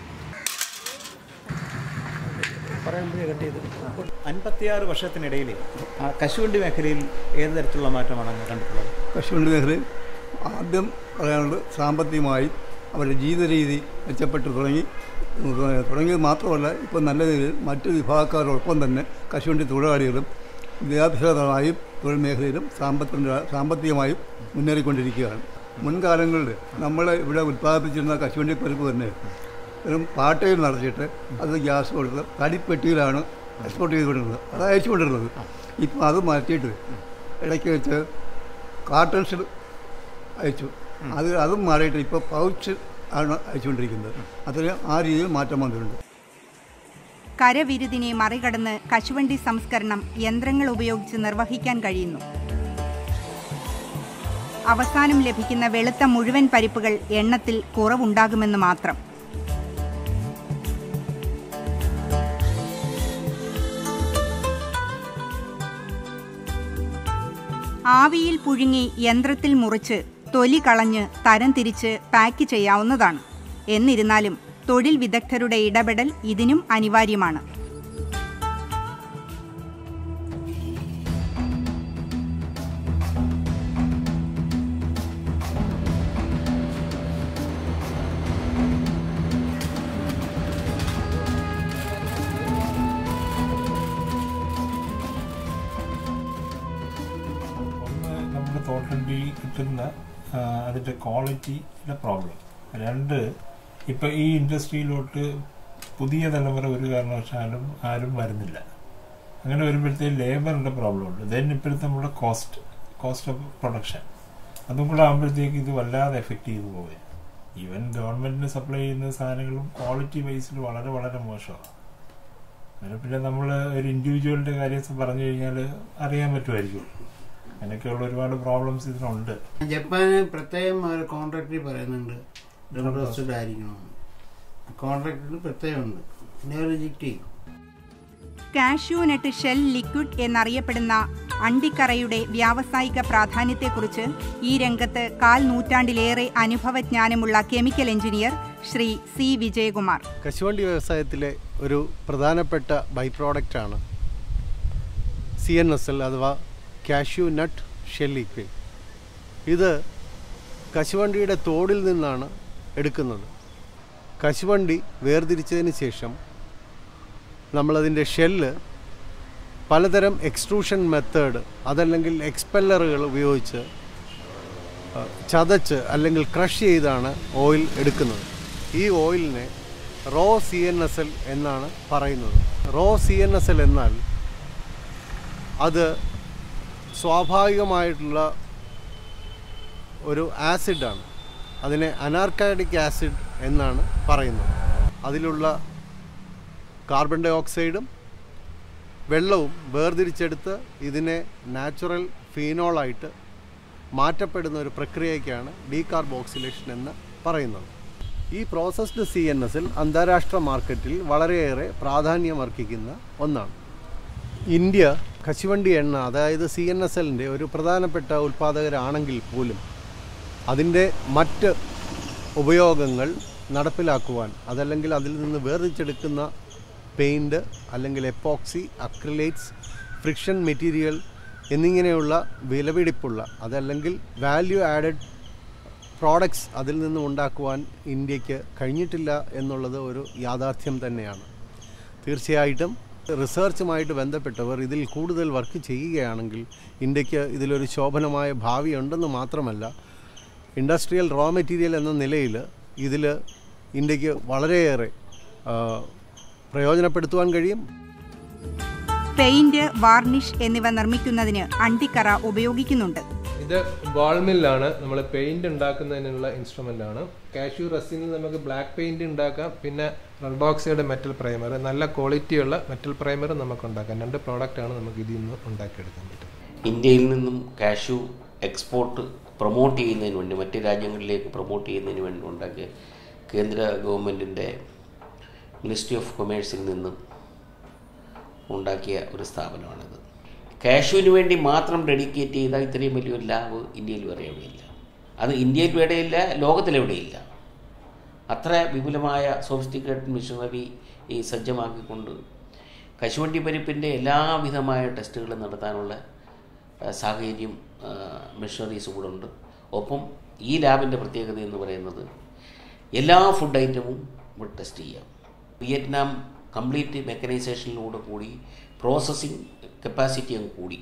Speaker 8: അൻപത്തിയാറ് വർഷത്തിനിടയിൽ ആ കശുവണ്ടി മേഖലയിൽ ഏത് തരത്തിലുള്ള മാറ്റമാണ് അങ്ങ് കണ്ടിട്ടുള്ളത്
Speaker 9: കശുവണ്ടി മേഖലയിൽ ആദ്യം പറയാനുള്ളത് സാമ്പത്തികമായി അവരുടെ ജീവിത രീതി മെച്ചപ്പെട്ടു തുടങ്ങി തുടങ്ങിയത് മാത്രമല്ല ഇപ്പോൾ നല്ല രീതിയിൽ മറ്റു വിഭാഗക്കാരോടൊപ്പം തന്നെ കശുവണ്ടി തൊഴിലാളികളും വിദ്യാഭ്യാസമായും തൊഴിൽ മേഖലയിലും സാമ്പത്തിക സാമ്പത്തികമായും മുന്നേറിക്കൊണ്ടിരിക്കുകയാണ് മുൻകാലങ്ങളിൽ നമ്മൾ ഇവിടെ ഉൽപ്പാദിപ്പിച്ചിരുന്ന കശുവണ്ടി പരിപ്പ് തന്നെ വെറും പാട്ടയിൽ നിറച്ചിട്ട് അത് ഗ്യാസ് കൊടുത്ത് തടിപ്പെട്ടിയിലാണ് എക്സ്പോർട്ട് ചെയ്തുകൊണ്ടിരുന്നത് അത് അയച്ചുകൊണ്ടിരുന്നത് ഇപ്പോൾ അത് മാറ്റിയിട്ട് ഇടയ്ക്ക് വെച്ച് കാർട്ടൺസിൽ അയച്ചു അത് അതും മാറിയിട്ട് ഇപ്പോൾ പൗച്ച് ആണ് അയച്ചുകൊണ്ടിരിക്കുന്നത് അതിന് ആ രീതിയിൽ മാറ്റം വന്നിട്ടുണ്ട്
Speaker 1: കരവിരുതിനെ മറികടന്ന് കശുവണ്ടി സംസ്കരണം യന്ത്രങ്ങൾ ഉപയോഗിച്ച് നിർവഹിക്കാൻ കഴിയുന്നു അവസാനം ലഭിക്കുന്ന വെളുത്ത മുഴുവൻ പരിപ്പുകൾ എണ്ണത്തിൽ കുറവുണ്ടാകുമെന്ന് മാത്രം ആവിയിൽ പുഴുങ്ങി യന്ത്രത്തിൽ മുറിച്ച് തൊലി കളഞ്ഞ് തരം തിരിച്ച് പാക്ക് ചെയ്യാവുന്നതാണ് എന്നിരുന്നാലും തൊഴിൽ വിദഗ്ധരുടെ ഇടപെടൽ ഇതിനും അനിവാര്യമാണ്
Speaker 10: ഒന്ന് നമ്മുടെ തോട്ടണ്ടി കിട്ടുന്ന ആ, അതിൻ്റെ ക്വാളിറ്റിയുടെ പ്രോബ്ലം രണ്ട് ഇപ്പം ഈ ഇൻഡസ്ട്രിയിലോട്ട് പുതിയ തലമുറ ഒരു കാരണവശാലും ആരും വരുന്നില്ല അങ്ങനെ വരുമ്പോഴത്തേക്ക് ലേബറിൻ്റെ പ്രോബ്ലം ഉണ്ട് ദെൻ ഇപ്പോഴത്തെ നമ്മുടെ കോസ്റ്റ് കോസ്റ്റ് ഓഫ് പ്രൊഡക്ഷൻ അതും കൂടെ ആകുമ്പോഴത്തേക്ക് ഇത് വല്ലാതെ എഫക്റ്റ് ചെയ്തു പോവുക ഈവൻ ഗവൺമെൻറ്റിന് സപ്ലൈ ചെയ്യുന്ന സാധനങ്ങളും ക്വാളിറ്റി വൈസിൽ വളരെ വളരെ മോശമാണ് അങ്ങനെ പിന്നെ നമ്മൾ ഒരു ഇൻഡിവിജ്വലിൻ്റെ കാര്യം പറഞ്ഞു കഴിഞ്ഞാൽ അറിയാൻ പറ്റുമായിരിക്കും അങ്ങനെയൊക്കെയുള്ള ഒരുപാട് പ്രോബ്ലംസ് ഇതിനുണ്ട്
Speaker 11: ജപ്പാന് പ്രത്യേകം ഒരു കോൺട്രാക്ടർ പറയുന്നുണ്ട് ഡബിൾ റോസ്റ്റഡ് ആയിരിക്കണമെന്ന് കോൺട്രാക്ടറിന് പ്രത്യേകമുണ്ട് പിന്നെ അവർ റിജക്റ്റ് ചെയ്യും
Speaker 1: കാഷ്യൂ നട്ട് ഷെൽ ലിക്വിഡ് എന്നറിയപ്പെടുന്ന അണ്ടിക്കറയുടെ വ്യാവസായിക പ്രാധാന്യത്തെക്കുറിച്ച് ഈ രംഗത്ത് കാൽ നൂറ്റാണ്ടിലേറെ അനുഭവജ്ഞാനമുള്ള chemical engineer Shri C Vijayakumar
Speaker 12: കശുവണ്ടി വ്യവസായത്തിലെ ഒരു പ്രധാനപ്പെട്ട ബൈ പ്രോഡക്റ്റാണ് സി എൻ എസ് എൽ അഥവാ കാഷ്യൂ നട്ട് ഷെൽ ലിക്വിഡ് ഇത് കശുവണ്ടിയുടെ തോടിൽ നിന്നാണ് എടുക്കുന്നത് കശുവണ്ടി വേർതിരിച്ചതിന് ശേഷം നമ്മളതിൻ്റെ ഷെല്ല് പലതരം എക്സ്ട്രൂഷൻ മെത്തേഡ് അതല്ലെങ്കിൽ എക്സ്പെല്ലറുകൾ ഉപയോഗിച്ച് ആ, ചതച്ച് അല്ലെങ്കിൽ ക്രഷ് ചെയ്താണ് ഓയിൽ എടുക്കുന്നത് ഈ ഓയിലിനെ raw C N S L എന്നാണ് പറയുന്നത് raw C N S L എന്നാൽ അത് സ്വാഭാവികമായിട്ടുള്ള ഒരു ആസിഡാണ് അതിനെ അനാർക്കാഡിക് ആസിഡ് എന്നാണ് പറയുന്നത് അതിലുള്ള കാർബൺ ഡൈ ഓക്സൈഡും വെള്ളവും വേർതിരിച്ചെടുത്ത് ഇതിനെ നാച്ചുറൽ ഫീനോളായിട്ട് മാറ്റപ്പെടുന്ന ഒരു പ്രക്രിയയ്ക്കാണ് ഡീകാർബോക്സിലേഷൻ എന്ന് പറയുന്നത് ഈ പ്രോസസ്ഡ് സി എൻ എസിൽ അന്താരാഷ്ട്ര മാർക്കറ്റിൽ വളരെയേറെ പ്രാധാന്യമർഹിക്കുന്ന ഒന്നാണ് ഇന്ത്യ കശുവണ്ടി എണ്ണ അതായത് സി എൻ എസ് എല്ലിൻ്റെ ഒരു പ്രധാനപ്പെട്ട ഉൽപ്പാദകരാണെങ്കിൽ പോലും അതിൻ്റെ മറ്റ് ഉപയോഗങ്ങൾ നടപ്പിലാക്കുവാൻ അതല്ലെങ്കിൽ അതിൽ നിന്ന് വേർതിരിച്ചെടുക്കുന്ന പെയിൻറ് അല്ലെങ്കിൽ എപ്പോക്സി അക്രിലേറ്റ്സ് ഫ്രിക്ഷൻ മെറ്റീരിയൽ എന്നിങ്ങനെയുള്ള വിലപിടിപ്പുള്ള അതല്ലെങ്കിൽ വാല്യൂ ആഡഡ് പ്രോഡക്ട്സ് അതിൽ നിന്നും ഉണ്ടാക്കുവാൻ ഇന്ത്യക്ക് കഴിഞ്ഞിട്ടില്ല എന്നുള്ളത് ഒരു യാഥാർത്ഥ്യം തന്നെയാണ് തീർച്ചയായിട്ടും റിസർച്ചുമായിട്ട് ബന്ധപ്പെട്ടവർ ഇതിൽ കൂടുതൽ വർക്ക് ചെയ്യുകയാണെങ്കിൽ ഇന്ത്യക്ക് ഇതിലൊരു ശോഭനമായ ഭാവിയുണ്ടെന്ന് മാത്രമല്ല ഇൻഡസ്ട്രിയൽ റോ മെറ്റീരിയൽ എന്ന നിലയിൽ ഇതിൽ ഇന്ത്യക്ക് വളരെയേറെ ആ, പ്രയോജനപ്പെടുത്തുവാൻ കഴിയും
Speaker 1: പെയിന്റ് വാർണിഷ് എന്നിവ നിർമ്മിക്കുന്നതിന് അണ്ടിക്കറ ഉപയോഗിക്കുന്നുണ്ട്
Speaker 13: ഇത് ബോൾ മില്ലാണ് നമ്മൾ പെയിന്റ് ഉണ്ടാക്കുന്നതിനുള്ള ഇൻസ്ട്രുമെന്റ് ആണ് കാഷ്യൂ റസിനിൽ നമുക്ക് ബ്ലാക്ക് പെയിന്റ് ഉണ്ടാക്കാം പിന്നെ റെഡ് ഓക്സൈഡ് മെറ്റൽ പ്രൈമർ നല്ല ക്വാളിറ്റിയുള്ള മെറ്റൽ പ്രൈമർ നമുക്ക് ഉണ്ടാക്കാം രണ്ട് പ്രോഡക്റ്റ് ആണ് നമുക്ക് ഇതിൽ നിന്ന് ഉണ്ടാക്കിയെടുക്കാൻ പറ്റും
Speaker 14: ഇന്ത്യയിൽ നിന്നും കാഷ്യൂ എക്സ്പോർട്ട് പ്രൊമോട്ട് ചെയ്യുന്നതിന് വേണ്ടി മറ്റ് രാജ്യങ്ങളിലേക്ക് പ്രൊമോട്ട് ചെയ്യുന്നതിന് വേണ്ടി ഉണ്ടാക്കിയ കേന്ദ്ര ഗവൺമെൻറ്റിൻ്റെ മിനിസ്ട്രി ഓഫ് കൊമേഴ്സിൽ നിന്നും ഉണ്ടാക്കിയ ഒരു സ്ഥാപനമാണിത് കാഷ്യൂവിന് വേണ്ടി മാത്രം ഡെഡിക്കേറ്റ് ചെയ്ത ഇത്രയും വലിയൊരു ലാബ് ഇന്ത്യയിൽ വേറെ എവിടെയില്ല അത് ഇന്ത്യയിൽ എവിടെയില്ല ലോകത്തിലെവിടെയില്ല അത്ര വിപുലമായ സോഫിസ്റ്റിക്കേറ്റഡ് മിഷനറി ഈ സജ്ജമാക്കിക്കൊണ്ട് കശുവണ്ടി പരിപ്പിൻ്റെ എല്ലാവിധമായ ടെസ്റ്റുകളും നടത്താനുള്ള ആ, സാഹചര്യം മെഷീനറീസ് കൂടെ ഉണ്ട് ഒപ്പം ഈ ലാബിൻ്റെ പ്രത്യേകത എന്ന് പറയുന്നത് എല്ലാ ഫുഡ് ഐറ്റമും ഇവിടെ ടെസ്റ്റ് ചെയ്യാം വിയറ്റ്നാം കംപ്ലീറ്റ് മെക്കനൈസേഷനിലൂടെ കൂടി പ്രോസസ്സിങ് കപ്പാസിറ്റി അങ്ങ് കൂടി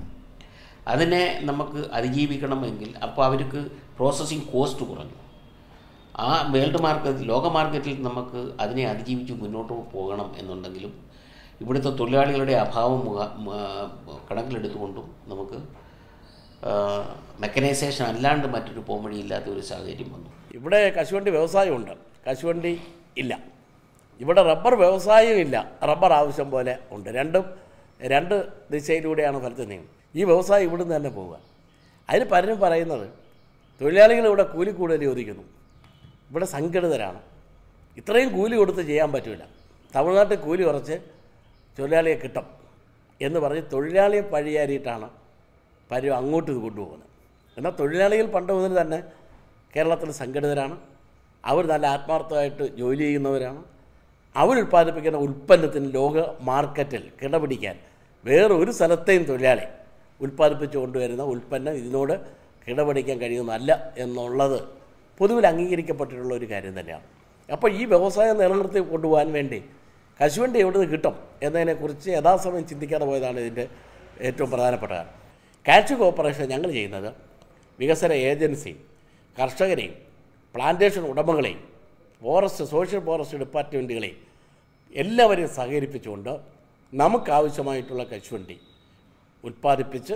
Speaker 14: അതിനെ നമുക്ക് അതിജീവിക്കണമെങ്കിൽ അപ്പോൾ അവർക്ക് പ്രോസസ്സിങ് കോസ്റ്റ് കുറഞ്ഞു ആ വേൾഡ് മാർക്കറ്റിൽ ലോക മാർക്കറ്റിൽ നമുക്ക് അതിനെ അതിജീവിച്ച് മുന്നോട്ട് പോകണം എന്നുണ്ടെങ്കിലും ഇവിടുത്തെ തൊഴിലാളികളുടെ അഭാവം മുഖ മ- കണക്കിലെടുത്തുകൊണ്ടും നമുക്ക് മെക്കനൈസേഷൻ അല്ലാണ്ട് മറ്റൊരു പോംവഴിയില്ലാത്ത ഒരു സാഹചര്യം വന്നു
Speaker 15: ഇവിടെ കശുവണ്ടി വ്യവസായമുണ്ട് കശുവണ്ടി ഇല്ല ഇവിടെ റബ്ബർ വ്യവസായം ഇല്ല റബ്ബർ ആവശ്യം പോലെ ഉണ്ട് രണ്ടും രണ്ട് ദിശയിലൂടെയാണ് ഫലത്തിൽ നീങ്ങുന്നത് ഈ വ്യവസായം ഇവിടുന്ന് തന്നെ പോവുക അതിന് പലരും പറയുന്നത് തൊഴിലാളികൾ ഇവിടെ കൂലി കൂടുതൽ ചോദിക്കുന്നു ഇവിടെ സംഘടിതരാണ് ഇത്രയും കൂലി കൊടുത്ത് ചെയ്യാൻ പറ്റില്ല തമിഴ്നാട്ടിൽ കൂലി കുറച്ച് തൊഴിലാളിയെ കിട്ടും എന്ന് പറഞ്ഞ് തൊഴിലാളിയെ പഴിയാരിയിട്ടാണ് പലരും അങ്ങോട്ട് ഇത് കൊണ്ടുപോകുന്നത് എന്നാൽ തൊഴിലാളികൾ പണ്ട് മുതൽ തന്നെ കേരളത്തിൽ സംഘടിതരാണ് അവർ നല്ല ആത്മാർത്ഥമായിട്ട് ജോലി ചെയ്യുന്നവരാണ് അവർ ഉൽപ്പാദിപ്പിക്കുന്ന ഉൽപ്പന്നത്തിന് ലോക മാർക്കറ്റിൽ കിടപിടിക്കാൻ വേറെ ഒരു സ്ഥലത്തെയും തൊഴിലാളി ഉൽപ്പാദിപ്പിച്ചു കൊണ്ടുവരുന്ന ഉൽപ്പന്നം ഇതിനോട് കിടപിടിക്കാൻ കഴിയുന്നതല്ല എന്നുള്ളത് പൊതുവിൽ അംഗീകരിക്കപ്പെട്ടിട്ടുള്ള ഒരു കാര്യം തന്നെയാണ് അപ്പോൾ ഈ വ്യവസായം നിലനിർത്തി കൊണ്ടുപോകാൻ വേണ്ടി കശുവണ്ടി എവിടെ നിന്ന് കിട്ടും എന്നതിനെക്കുറിച്ച് യഥാസമയം ചിന്തിക്കാതെ പോയതാണ് ഇതിൻ്റെ ഏറ്റവും പ്രധാനപ്പെട്ട കാര്യം കാച്ചു കോർപ്പറേഷൻ ഞങ്ങൾ ചെയ്യുന്നത് വികസന ഏജൻസി കർഷകരെയും പ്ലാന്റേഷൻ ഉടമകളെയും ഫോറസ്റ്റ് സോഷ്യൽ ഫോറസ്റ്റ് ഡിപ്പാർട്ട്മെൻറ്റുകളെയും എല്ലാവരെയും സഹകരിപ്പിച്ചുകൊണ്ട് നമുക്കാവശ്യമായിട്ടുള്ള കശുവണ്ടി ഉൽപ്പാദിപ്പിച്ച്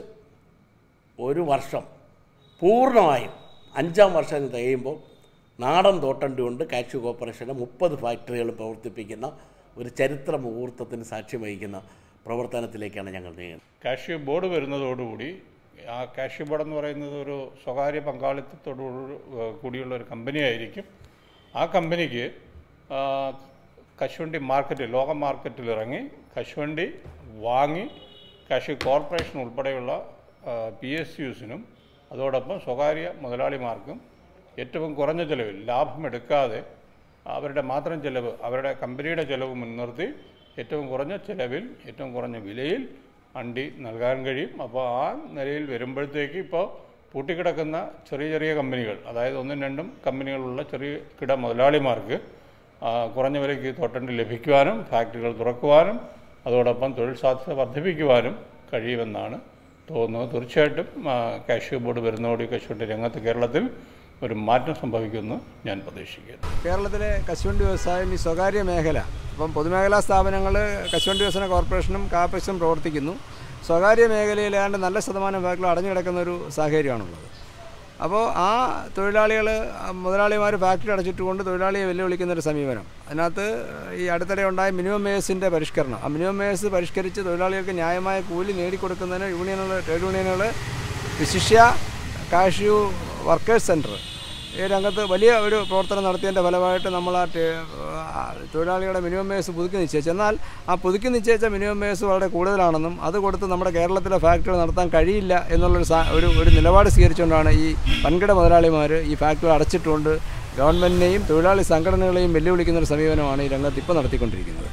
Speaker 15: ഒരു വർഷം പൂർണ്ണമായും അഞ്ചാം വർഷം തികയുമ്പോൾ നാടൻ തോട്ടണ്ടി കൊണ്ട് കാഷ്യൂ കോർപ്പറേഷൻ്റെ മുപ്പത് ഫാക്ടറികൾ പ്രവർത്തിപ്പിക്കുന്ന ഒരു ചരിത്ര മുഹൂർത്തത്തിന് സാക്ഷ്യം വഹിക്കുന്ന പ്രവർത്തനത്തിലേക്കാണ് ഞങ്ങൾ നീങ്ങുന്നത്
Speaker 16: കാഷ്യൂ ബോർഡ് വരുന്നതോടുകൂടി ആ കാഷ്യൂ ബോർഡ് എന്ന് പറയുന്നത് ഒരു സ്വകാര്യ പങ്കാളിത്തത്തോടു കൂടിയുള്ള ഒരു കമ്പനി ആയിരിക്കും ആ കമ്പനിക്ക് ആ, കശുവണ്ടി മാർക്കറ്റിൽ ലോക മാർക്കറ്റിൽ ഇറങ്ങി കശുവണ്ടി വാങ്ങി കാഷ്യൂ കോർപ്പറേഷൻ ഉൾപ്പെടെയുള്ള പി എസ് യുസിനും അതോടൊപ്പം സ്വകാര്യ മുതലാളിമാർക്കും ഏറ്റവും കുറഞ്ഞ ചിലവിൽ ലാഭമെടുക്കാതെ അവരുടെ മാത്രം ചിലവ് അവരുടെ കമ്പനിയുടെ ചിലവ് മുൻനിർത്തി ഏറ്റവും കുറഞ്ഞ ചിലവിൽ ഏറ്റവും കുറഞ്ഞ വിലയിൽ അണ്ടി നൽകാൻ കഴിയും അപ്പോൾ ആ നിലയിൽ വരുമ്പോഴത്തേക്ക് ഇപ്പോൾ പൂട്ടിക്കിടക്കുന്ന ചെറിയ ചെറിയ കമ്പനികൾ അതായത് ഒന്നും രണ്ടും കമ്പനികളുള്ള ചെറിയ കിട മുതലാളിമാർക്ക് ആ, കുറഞ്ഞ വിലയ്ക്ക് തോട്ടണ്ടി ലഭിക്കുവാനും ഫാക്ടറികൾ തുറക്കുവാനും അതോടൊപ്പം തൊഴിൽ സാധ്യത വർദ്ധിപ്പിക്കുവാനും കഴിയുമെന്നാണ് തോന്നുന്നത് തീർച്ചയായിട്ടും ആ, കാഷ്യൂ ബോർഡ് വരുന്നതോടെ കശുവണ്ടി രംഗത്ത് കേരളത്തിൽ ഒരു മാറ്റം സംഭവിക്കുമെന്ന് ഞാൻ പ്രതീക്ഷിക്കുന്നു
Speaker 17: കേരളത്തിലെ കശുവണ്ടി വ്യവസായം ഈ സ്വകാര്യ മേഖല അപ്പം പൊതുമേഖലാ സ്ഥാപനങ്ങൾ കശുവണ്ടി വികസന കോർപ്പറേഷനും കാപ്പക്സും പ്രവർത്തിക്കുന്നു സ്വകാര്യ മേഖലയിൽ ഏതാണ്ട് നല്ല ശതമാനം ഫാക്ടറികൾ അടഞ്ഞു കിടക്കുന്ന ഒരു സാഹചര്യമാണുള്ളത് അപ്പോൾ ആ തൊഴിലാളികൾ മുതലാളിമാർ ഫാക്ടറി അടച്ചിട്ടുകൊണ്ട് തൊഴിലാളിയെ വെല്ലുവിളിക്കുന്ന ഒരു സമീപനം അതിനകത്ത് ഈ അടുത്തിടെ ഉണ്ടായ മിനിമം മേഴ്സിൻ്റെ പരിഷ്കരണം ആ മിനിമം മേഴ്സ് പരിഷ്കരിച്ച് തൊഴിലാളികൾക്ക് ന്യായമായ കൂലി നേടിക്കൊടുക്കുന്നതിന് യൂണിയനുകൾ ട്രേഡ് യൂണിയനുകൾ വിശിഷ്യ കാഷ്യൂ വർക്കേഴ്സ് സെൻറ്റർ ഈ രംഗത്ത് വലിയ ഒരു പ്രവർത്തനം നടത്തിയതിൻ്റെ ഫലമായിട്ട് നമ്മൾ ആ ടേ- ആ തൊഴിലാളികളുടെ മിനിമം മേഴ്സ് പുതുക്കി നിശ്ചയിച്ചു എന്നാൽ ആ പുതുക്കി നിശ്ചയിച്ച മിനിമം മേഴ്സ് വളരെ കൂടുതലാണെന്നും അത് കൊടുത്ത് നമ്മുടെ കേരളത്തിലെ ഫാക്ടറികൾ നടത്താൻ കഴിയില്ല എന്നുള്ളൊരു സാ- ഒരു ഒരു നിലപാട് സ്വീകരിച്ചുകൊണ്ടാണ് ഈ വൻകിട മുതലാളിമാർ ഈ ഫാക്ടറി അടച്ചിട്ടുകൊണ്ട് ഗവൺമെൻറ്റിനെയും തൊഴിലാളി സംഘടനകളെയും വെല്ലുവിളിക്കുന്ന ഒരു സമീപനമാണ് ഈ രംഗത്ത് ഇപ്പോൾ നടത്തിക്കൊണ്ടിരിക്കുന്നത്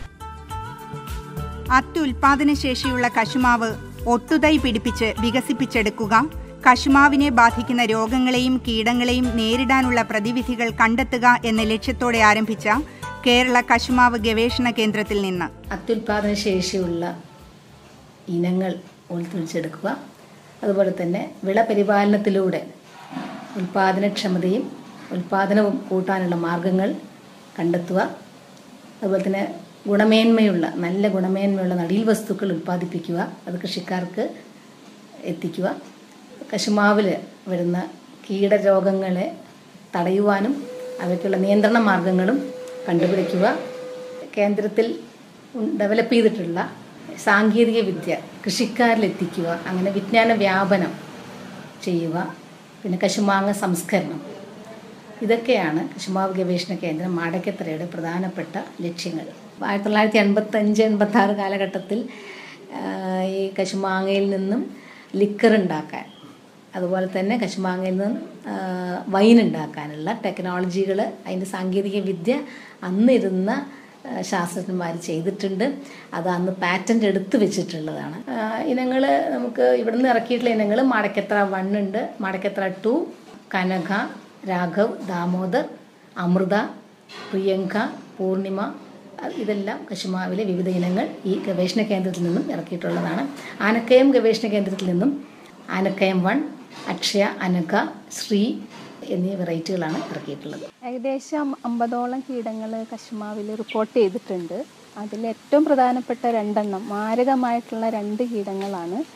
Speaker 1: അത്യുൽപാദന ശേഷിയുള്ള കശുമാവ് ഒട്ടുതൈ പിടിപ്പിച്ച് വികസിപ്പിച്ചെടുക്കുക കശുമാവിനെ ബാധിക്കുന്ന രോഗങ്ങളെയും കീടങ്ങളെയും നേരിടാനുള്ള പ്രതിവിധികൾ കണ്ടെത്തുക എന്ന ലക്ഷ്യത്തോടെ ആരംഭിച്ച കേരള കശുമാവ് ഗവേഷണ കേന്ദ്രത്തിൽ നിന്ന്
Speaker 18: അത്യുൽപാദന ശേഷിയുള്ള ഇനങ്ങൾ ഉൾത്തിരിച്ചെടുക്കുക അതുപോലെ തന്നെ വിളപരിപാലനത്തിലൂടെ ഉൽപാദനക്ഷമതയും ഉൽപാദനവും കൂട്ടാനുള്ള മാർഗങ്ങൾ കണ്ടെത്തുക അതുപോലെ തന്നെ ഗുണമേന്മയുള്ള നല്ല ഗുണമേന്മയുള്ള നടീൽ വസ്തുക്കൾ ഉൽപ്പാദിപ്പിക്കുക അത് കൃഷിക്കാർക്ക് എത്തിക്കുക കശുമാവിൽ വരുന്ന കീടരോഗങ്ങളെ തടയുവാനും അവയ്ക്കുള്ള നിയന്ത്രണ മാർഗങ്ങളും കണ്ടുപിടിക്കുക കേന്ദ്രത്തിൽ ഉൺ- ഡെവലപ്പ് ചെയ്തിട്ടുള്ള സാങ്കേതിക വിദ്യ കൃഷിക്കാരിൽ എത്തിക്കുക അങ്ങനെ വിജ്ഞാന വ്യാപനം ചെയ്യുക പിന്നെ കശുമാങ്ങ സംസ്കരണം ഇതൊക്കെയാണ് കശുമാവ് ഗവേഷണ കേന്ദ്രം മാടക്കത്തറയുടെ പ്രധാനപ്പെട്ട ലക്ഷ്യങ്ങൾ ആയിരത്തി തൊള്ളായിരത്തി എൺപത്തഞ്ച് എൺപത്തി ആറ് കാലഘട്ടത്തിൽ ആ, ഈ കശുമാങ്ങയിൽ നിന്നും ലിക്കർ ഉണ്ടാക്കാൻ അതുപോലെ തന്നെ കശുമാങ്ങയിൽ നിന്ന് ആ, വൈൻ ഉണ്ടാക്കാനുള്ള ടെക്നോളജികൾ അതിൻ്റെ സാങ്കേതിക വിദ്യ അന്നിരുന്ന ശാസ്ത്രജ്ഞന്മാർ ചെയ്തിട്ടുണ്ട് അത് അന്ന് പാറ്റൻ്റ് എടുത്തു വെച്ചിട്ടുള്ളതാണ് ഇനങ്ങൾ നമുക്ക് ഇവിടുന്ന് ഇറക്കിയിട്ടുള്ള ഇനങ്ങൾ മാടക്കത്ര വൺ ഉണ്ട് മാടക്കത്ര ടു കനക രാഘവ് ദാമോദർ അമൃത പ്രിയങ്ക പൂർണിമ അഹ് ഇതെല്ലാം കശുമാവിലെ വിവിധ ഇനങ്ങൾ ഈ ഗവേഷണ കേന്ദ്രത്തിൽ നിന്നും ഇറക്കിയിട്ടുള്ളതാണ് ആനക്കയം ഗവേഷണ കേന്ദ്രത്തിൽ നിന്നും ആനക്കയം വൺ അക്ഷയ അനക ശ്രീ എന്നീ വെറൈറ്റികളാണ് ഇറക്കിയിട്ടുള്ളത്
Speaker 19: ഏകദേശം അമ്പതോളം കീടങ്ങൾ കശുമാവിൽ റിപ്പോർട്ട് ചെയ്തിട്ടുണ്ട് അതിൽ ഏറ്റവും പ്രധാനപ്പെട്ട രണ്ടെണ്ണം മാരകമായിട്ടുള്ള രണ്ട് കീടങ്ങളാണ്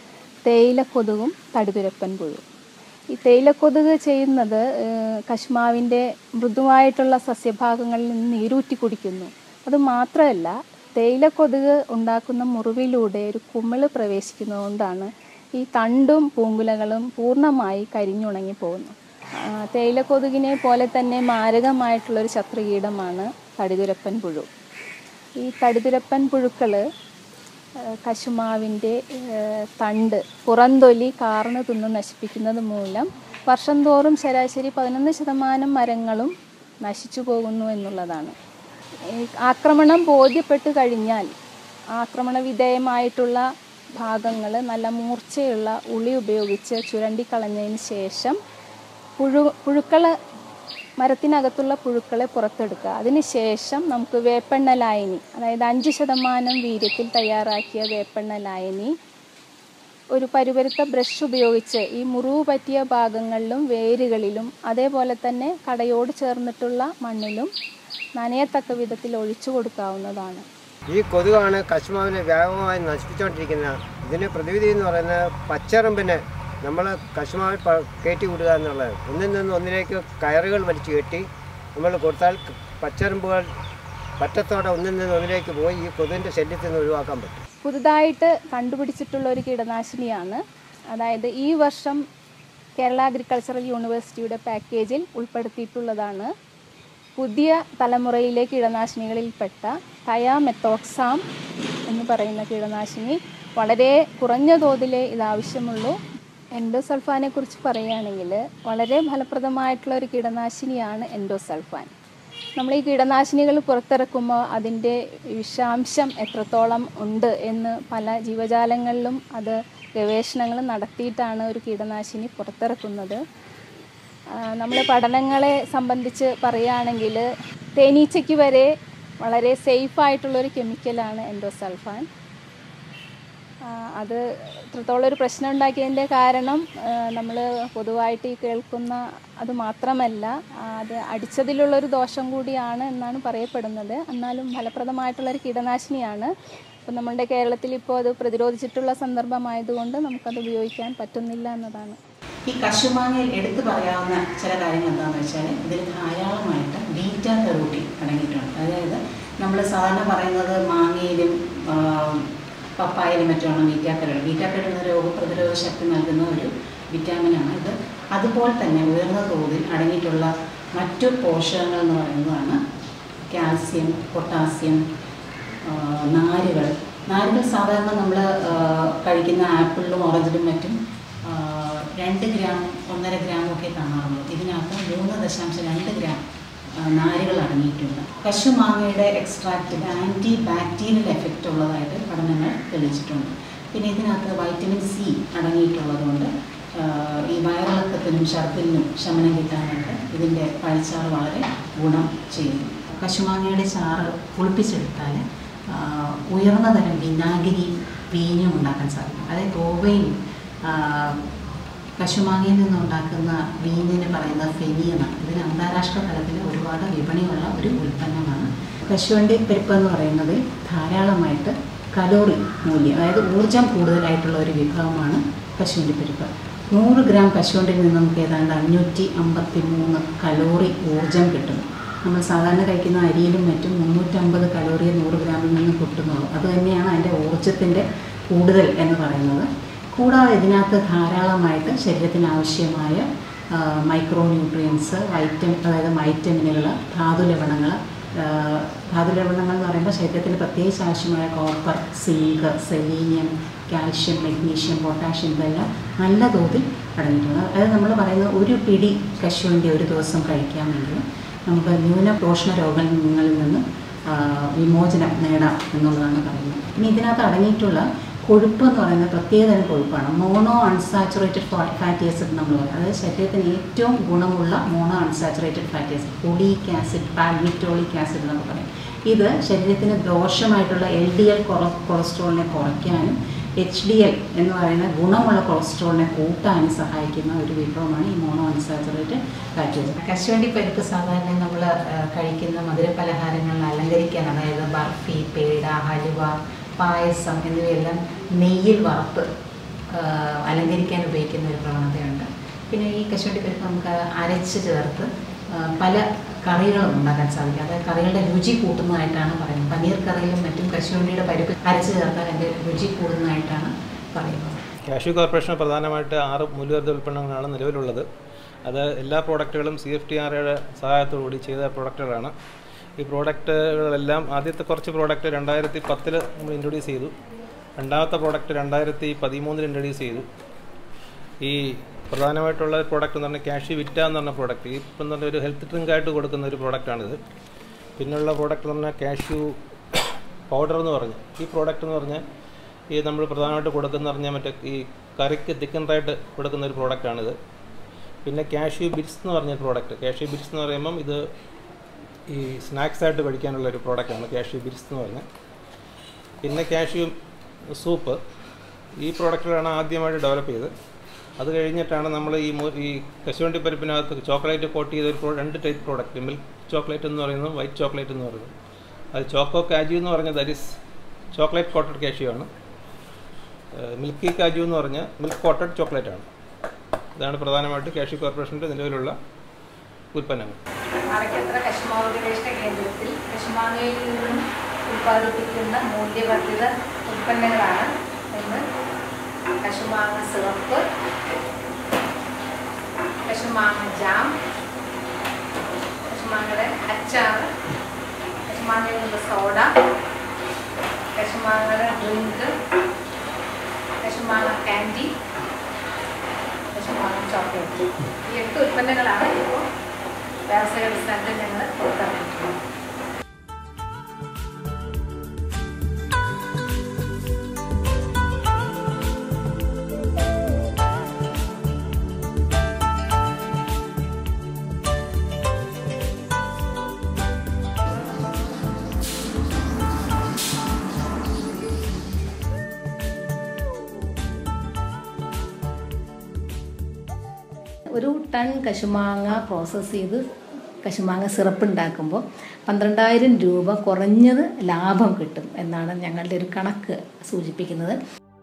Speaker 19: തേയിലക്കൊതുകും തടിതുരപ്പൻ പുഴു ഈ തേയിലക്കൊതുക് ചെയ്യുന്നത് ഏഹ്, കശുമാവിൻ്റെ മൃദുവായിട്ടുള്ള സസ്യഭാഗങ്ങളിൽ നിന്ന് നീരൂറ്റി കുടിക്കുന്നു അത് മാത്രമല്ല തേയിലക്കൊതുക് ഉണ്ടാക്കുന്ന മുറിവിലൂടെ ഒരു കുമിള് പ്രവേശിക്കുന്നതുകൊണ്ടാണ് ഈ തണ്ടും പൂങ്കുലകളും പൂർണ്ണമായി കരിഞ്ഞുണങ്ങി പോകുന്നു ആ, തേയിലക്കൊതുകിനെ പോലെ തന്നെ മാരകമായിട്ടുള്ളൊരു ശത്രുകീടമാണ് തടിതുരപ്പൻ പുഴു ഈ തടിതുരപ്പൻ പുഴുക്കൾ കശുമാവിൻ്റെ ഏഹ്, തണ്ട് പുറന്തൊലി കാർന്ന് തിന്ന് നശിപ്പിക്കുന്നത് മൂലം വർഷം തോറും ശരാശരി പതിനൊന്ന് ശതമാനം മരങ്ങളും നശിച്ചു പോകുന്നു എന്നുള്ളതാണ് ഈ ആക്രമണം ബോധ്യപ്പെട്ട് കഴിഞ്ഞാൽ ആക്രമണ വിധേയമായിട്ടുള്ള ഭാഗങ്ങൾ നല്ല മൂർച്ചയുള്ള ഉളി ഉപയോഗിച്ച് ചുരണ്ടിക്കളഞ്ഞതിന് ശേഷം പുഴു പുഴുക്കൾ മരത്തിനകത്തുള്ള പുഴുക്കളെ പുറത്തെടുക്കുക അതിനുശേഷം നമുക്ക് വേപ്പെണ്ണ ലായനി അതായത് അഞ്ച് ശതമാനം വീര്യത്തിൽ തയ്യാറാക്കിയ വേപ്പെണ്ണ ലായനി ഒരു പരുപരുത്ത ബ്രഷ് ഉപയോഗിച്ച് ഈ മുറിവ് പറ്റിയ ഭാഗങ്ങളിലും വേരുകളിലും അതേപോലെ തന്നെ കടയോട് ചേർന്നിട്ടുള്ള മണ്ണിലും നനയത്തക്ക വിധത്തിൽ ഒഴിച്ചു കൊടുക്കാവുന്നതാണ്
Speaker 20: ഈ കൊതുകാണ് കശുമാവിനെ വ്യാപകമായി നശിപ്പിച്ചുകൊണ്ടിരിക്കുന്നത് ഇതിന് പ്രതിവിധി എന്ന് പറയുന്നത് പച്ചറമ്പിനെ നമ്മൾ കശുമാവിൽ പ- കയറ്റി വിടുക എന്നുള്ളത് ഒന്നിൽ നിന്ന് ഒന്നിലേക്ക് കയറുകൾ വലിച്ചു കെട്ടി നമ്മൾ കൊടുത്താൽ ക- പച്ചറമ്പുകൾ പറ്റത്തോടെ ഒന്നിൽ നിന്ന് ഒന്നിലേക്ക് പോയി ഈ കൊതുകിൻ്റെ ശല്യത്തിൽ നിന്ന് ഒഴിവാക്കാൻ പറ്റും
Speaker 19: പുതുതായിട്ട് കണ്ടുപിടിച്ചിട്ടുള്ള ഒരു കീടനാശിനിയാണ് അതായത് ഈ വർഷം കേരള അഗ്രികൾച്ചറൽ യൂണിവേഴ്സിറ്റിയുടെ പാക്കേജിൽ ഉൾപ്പെടുത്തിയിട്ടുള്ളതാണ് പുതിയ തലമുറയിലെ കീടനാശിനികളിൽപ്പെട്ട തയാമെത്തോക്സാം എന്ന് പറയുന്ന കീടനാശിനി വളരെ കുറഞ്ഞ തോതിലേ ഇത് ആവശ്യമുള്ളൂ എൻഡോസൾഫാനെ കുറിച്ച് പറയുകയാണെങ്കിൽ വളരെ ഫലപ്രദമായിട്ടുള്ള ഒരു കീടനാശിനിയാണ് എൻഡോസൾഫാൻ നമ്മൾ ഈ കീടനാശിനികൾ പുറത്തിറക്കുമ്പോൾ അതിൻ്റെ വിഷാംശം എത്രത്തോളം ഉണ്ട് എന്ന് പല ജീവജാലങ്ങളിലും അത് ഗവേഷണങ്ങൾ നടത്തിയിട്ടാണ് ഒരു കീടനാശിനി പുറത്തിറക്കുന്നത് നമ്മൾ പഠനങ്ങളെ സംബന്ധിച്ച് പറയുകയാണെങ്കിൽ തേനീച്ചയ്ക്ക് വരെ വളരെ സേഫ് ആയിട്ടുള്ളൊരു കെമിക്കലാണ് എൻഡോസൾഫാൻ ആ, അത് ഇത്രത്തോളം ഒരു പ്രശ്നം ഉണ്ടാക്കിയതിൻ്റെ കാരണം നമ്മൾ പൊതുവായിട്ട് ഈ കേൾക്കുന്ന അത് മാത്രമല്ല ആ, അത് അടിച്ചതിലുള്ളൊരു ദോഷം കൂടിയാണ് എന്നാണ് പറയപ്പെടുന്നത് എന്നാലും ഫലപ്രദമായിട്ടുള്ളൊരു കീടനാശിനിയാണ് അപ്പം നമ്മളുടെ കേരളത്തിൽ ഇപ്പോൾ അത് പ്രതിരോധിച്ചിട്ടുള്ള സന്ദർഭമായതുകൊണ്ട് നമുക്കത് ഉപയോഗിക്കാൻ പറ്റുന്നില്ല എന്നതാണ്
Speaker 21: ഈ കശുമാങ്ങയിൽ എടുത്തു പറയാവുന്ന ചില കാര്യങ്ങൾ എന്താണെന്ന് വെച്ചാൽ ഇതിൽ ധാരാളമായിട്ട് ബീറ്റ കരോട്ടീൻ അടങ്ങിയിട്ടുണ്ട് അതായത് നമ്മൾ സാധാരണ പറയുന്നത് മാങ്ങയിലും ആ, പപ്പായയിലും മറ്റുമാണ് ബീറ്റ കരോട്ടീൻ ബീറ്റ കരോട്ടീൻ എന്ന രോഗപ്രതിരോധ ശക്തി നൽകുന്ന ഒരു വിറ്റാമിനാണ് ഇത് അതുപോലെ തന്നെ ഉയർന്ന തോതിൽ അടങ്ങിയിട്ടുള്ള മറ്റു പോഷകങ്ങൾ എന്ന് പറയുന്നതാണ് കാൽസ്യം പൊട്ടാസ്യം ആ, നാരുകൾ നാരുകൾ സാധാരണ നമ്മൾ കഴിക്കുന്ന ആപ്പിളിലും ഓറഞ്ചിലും മറ്റും ആ, രണ്ട് ഗ്രാം ഒന്നര ഗ്രാം ഒക്കെ കാണാറുള്ളൂ ഇതിനകത്ത് മൂന്ന് ദശാംശം രണ്ട് ഗ്രാം ആ, നാരുകൾ അടങ്ങിയിട്ടുണ്ട് കശുമാങ്ങയുടെ എക്സ്ട്രാക്റ്റിൽ ആൻറ്റി ബാക്ടീരിയൽ എഫക്റ്റ് ഉള്ളതായിട്ട് പഠനങ്ങൾ തെളിയിച്ചിട്ടുണ്ട് പിന്നെ ഇതിനകത്ത് വൈറ്റമിൻ സി അടങ്ങിയിട്ടുള്ളതുകൊണ്ട് ആ, ഈ വയറിളക്കത്തിനും ഛർദിലിനും ശമനം കിട്ടാനായിട്ട് ഇതിൻ്റെ പഴച്ചാറ് വളരെ ഗുണം ചെയ്യുന്നു കശുമാങ്ങയുടെ ചാറ് പുളിപ്പിച്ചെടുത്താൽ ആ, ഉയർന്ന തരം വിനാഗിരിയും വീഞ്ഞും ഉണ്ടാക്കാൻ സാധിക്കും അതായത് ഗോവയും ആ, കശുമാങ്ങയിൽ നിന്നുണ്ടാക്കുന്ന വീഞ്ഞിന് പറയുന്നത് ഫെനി എന്നാണ് ഇതിന് അന്താരാഷ്ട്ര തലത്തിൽ ഒരുപാട് വിപണിയുള്ള ഒരു ഉൽപ്പന്നമാണ് കശുവണ്ടി പരിപ്പ് എന്ന് പറയുന്നത് ധാരാളമായിട്ട് കലോറി മൂല്യം അതായത് ഊർജം കൂടുതലായിട്ടുള്ള ഒരു വിഭവമാണ് കശുവണ്ടി പരിപ്പ് നൂറ് ഗ്രാം കശുവണ്ടിയിൽ നിന്ന് നമുക്ക് ഏതാണ്ട് അഞ്ഞൂറ്റി അമ്പത്തി മൂന്ന് കലോറി ഊർജം കിട്ടുന്നു നമ്മൾ സാധാരണ കഴിക്കുന്ന അരിയിലും മറ്റും മുന്നൂറ്റമ്പത് കലോറി നൂറ് ഗ്രാമിൽ നിന്ന് കിട്ടുന്നുള്ളൂ അത് തന്നെയാണ് അതിൻ്റെ ഊർജത്തിൻ്റെ കൂടുതൽ എന്ന് പറയുന്നത് കൂടാതെ ഇതിനകത്ത് ധാരാളമായിട്ട് ശരീരത്തിന് ആവശ്യമായ മൈക്രോ ന്യൂട്രിയൻസ് വൈറ്റമിൻ അതായത് വൈറ്റമിനുകൾ ധാതുലവണങ്ങൾ ധാതുലവണങ്ങൾ എന്ന് പറയുമ്പോൾ ശരീരത്തിന് പ്രത്യേകിച്ച് ആവശ്യമായ copper zinc selenium calcium magnesium potassium ഇതെല്ലാം നല്ല തോതിൽ അടങ്ങിയിട്ടുണ്ട് അതായത് നമ്മൾ പറയുന്നത് ഒരു പിടി കശുവണ്ടി ഒരു ദിവസം കഴിക്കാമെങ്കിൽ നമുക്ക് ന്യൂനപോഷണ രോഗങ്ങളിൽ നിന്ന് ആ, വിമോചനം നേടാം എന്നുള്ളതാണ് പറയുന്നത് ഇനി ഇതിനകത്ത് അടങ്ങിയിട്ടുള്ള കൊഴുപ്പ് എന്ന് പറയുന്നത് പ്രത്യേകതരം കൊഴുപ്പാണ് മോണോ അൺസാച്ചുറേറ്റഡ് ഫാറ്റി ആസിഡ് നമ്മൾ പറയും അതായത് ശരീരത്തിന് ഏറ്റവും ഗുണമുള്ള mono unsaturated fatty acid folic acid palmitoleic acid എന്നൊക്കെ പറയും ഇത് ശരീരത്തിന് ദോഷമായിട്ടുള്ള എൽ ഡി എൽ കൊളസ്ട്രോളിനെ കുറയ്ക്കാനും എച്ച് ഡി എൽ എന്ന് പറയുന്ന ഗുണമുള്ള കൊളസ്ട്രോളിനെ കൂട്ടാനും സഹായിക്കുന്ന ഒരു വിഭവമാണ് ഈ മോണോ അൺസാച്ചുറേറ്റഡ് ഫാറ്റി ആസിഡ് കശുവണ്ടി പരിപ്പ് സാധാരണ നമ്മൾ കഴിക്കുന്ന മധുരപലഹാരങ്ങൾ അലങ്കരിക്കാൻ അതായത് ബർഫി പേട ഹലുവ പായസം എന്നിവയെല്ലാം നെയ്യിൽ വറുത്ത് ആ, അലങ്കരിക്കാൻ ഉപയോഗിക്കുന്ന ഒരു പ്രവണതയുണ്ട് പിന്നെ ഈ കശുവണ്ടി പരിപ്പ് നമുക്ക് അരച്ച് ചേർത്ത് ആ, പല കറികളും ഉണ്ടാക്കാൻ സാധിക്കും അത് കറികളുടെ രുചി കൂട്ടുന്നതായിട്ടാണ് പറയുന്നത് പനീർ കറിയിലും മറ്റും കശുവണ്ടിയുടെ പരിപ്പ് അരച്ച് ചേർത്താൽ അതിൻ്റെ രുചി കൂടുന്നതായിട്ടാണ് പറയുന്നത്
Speaker 13: കാഷ്യൂ കോർപ്പറേഷൻ പ്രധാനമായിട്ട് ആറ് മൂല്യവർദ്ധ ഉൽപ്പന്നങ്ങളാണ് നിലവിലുള്ളത് അത് എല്ലാ പ്രോഡക്റ്റുകളും സി എഫ് ടി ആർഐയുടെ സഹായത്തോടുകൂടി ചെയ്ത പ്രോഡക്റ്റുകളാണ് ഈ പ്രോഡക്റ്റുകളെല്ലാം ആദ്യത്തെ കുറച്ച് പ്രോഡക്റ്റ് രണ്ടായിരത്തി പത്തിൽ നമ്മൾ ഇൻട്രൊഡ്യൂസ് ചെയ്തു രണ്ടാമത്തെ പ്രോഡക്റ്റ് രണ്ടായിരത്തി പതിമൂന്നിൽ ഇൻട്രൊഡ്യൂസ് ചെയ്തു ഈ പ്രധാനമായിട്ടുള്ള പ്രോഡക്റ്റ് എന്ന് പറഞ്ഞാൽ കാഷ്യൂ വിറ്റ എന്ന് പറഞ്ഞ പ്രോഡക്റ്റ് ഈ ഇപ്പം എന്ന് പറഞ്ഞാൽ ഒരു ഹെൽത്ത് ഡ്രിങ്ക് ആയിട്ട് കൊടുക്കുന്ന ഒരു പ്രോഡക്റ്റാണിത് പിന്നെയുള്ള പ്രോഡക്റ്റ് എന്ന് പറഞ്ഞാൽ കാഷ്യൂ പൗഡർ എന്ന് പറഞ്ഞ് ഈ പ്രോഡക്റ്റ് എന്ന് പറഞ്ഞാൽ ഈ നമ്മൾ പ്രധാനമായിട്ട് കൊടുക്കുന്ന പറഞ്ഞാൽ മറ്റേ ഈ കറിക്ക് തിക്കൻഡായിട്ട് കൊടുക്കുന്ന ഒരു പ്രോഡക്റ്റാണിത് പിന്നെ കാഷ്യൂ ബിറ്റ്സ് എന്ന് പറഞ്ഞ പ്രോഡക്റ്റ് കാഷ്യൂ ബിറ്റ്സ് എന്ന് പറയുമ്പം ഇത് ഈ സ്നാക്സ് ആയിട്ട് കഴിക്കാനുള്ള ഒരു പ്രോഡക്റ്റാണ് കാഷ്യൂ ബിറ്റ്സ് എന്ന് പറഞ്ഞാൽ പിന്നെ കാഷ്യൂ സൂപ്പ് ഈ പ്രോഡക്റ്റുകളാണ് ആദ്യമായിട്ട് ഡെവലപ്പ് ചെയ്തത് അത് കഴിഞ്ഞിട്ടാണ് നമ്മൾ ഈ മു- ഈ കശുവണ്ടി പരിപ്പിനകത്ത് ചോക്ലേറ്റ് കോട്ട് ചെയ്ത ഒരു pro- രണ്ട് ടൈപ്പ് പ്രോഡക്റ്റ് മിൽക്ക് ചോക്ലേറ്റ് എന്ന് പറയുന്നത് വൈറ്റ് ചോക്ലേറ്റ് എന്ന് പറയുന്നത് അത് ചോക്കോ കാജു എന്ന് പറഞ്ഞാൽ that is chocolate coated cashew ആണ് മിൽക്കി കാജു എന്ന് പറഞ്ഞാൽ മിൽക്ക് കോട്ടഡ് ചോക്ലേറ്റ് ആണ് ഇതാണ് പ്രധാനമായിട്ട് കാഷ്യൂ കോർപ്പറേഷൻ്റെ നിലവിലുള്ള ഉൽപ്പന്നങ്ങൾ
Speaker 18: അറയ്ക്കത്ര കശുമാവ് ഗവേഷണ കേന്ദ്രത്തിൽ കശുമാങ്ങയിൽ നിന്നും ഉൽപ്പാദിപ്പിക്കുന്ന മൂല്യവർദ്ധിത ഉൽപ്പന്നങ്ങളാണ് ഒന്ന് കശുമാങ്ങ സിറപ്പ് കശുമാങ്ങ ജാം കശുമാങ്ങയുടെ അച്ചാർ കശുമാങ്ങയിൽ നിന്ന് സോഡ കശുമാങ്ങയുടെ ഡ്രിങ്ക് കശുമാങ്ങ കാൻഡി കശുമാങ്ങ ചോക്ലേറ്റ് ഈ എട്ട് ഉൽപ്പന്നങ്ങളാണ് ഇപ്പോൾ വ്യവസായ അടിസ്ഥാനത്തിൽ ഞങ്ങൾ പുറത്തിറങ്ങിയിട്ടുള്ളത്
Speaker 19: ഒരു ടൺ കശുമാങ്ങ പ്രോസസ്സ് ചെയ്ത് കശുമാങ്ങ സിറപ്പ് ഉണ്ടാക്കുമ്പോൾ പന്ത്രണ്ടായിരം രൂപ കുറഞ്ഞത് ലാഭം കിട്ടും എന്നാണ് ഞങ്ങളുടെ ഒരു കണക്ക് സൂചിപ്പിക്കുന്നത്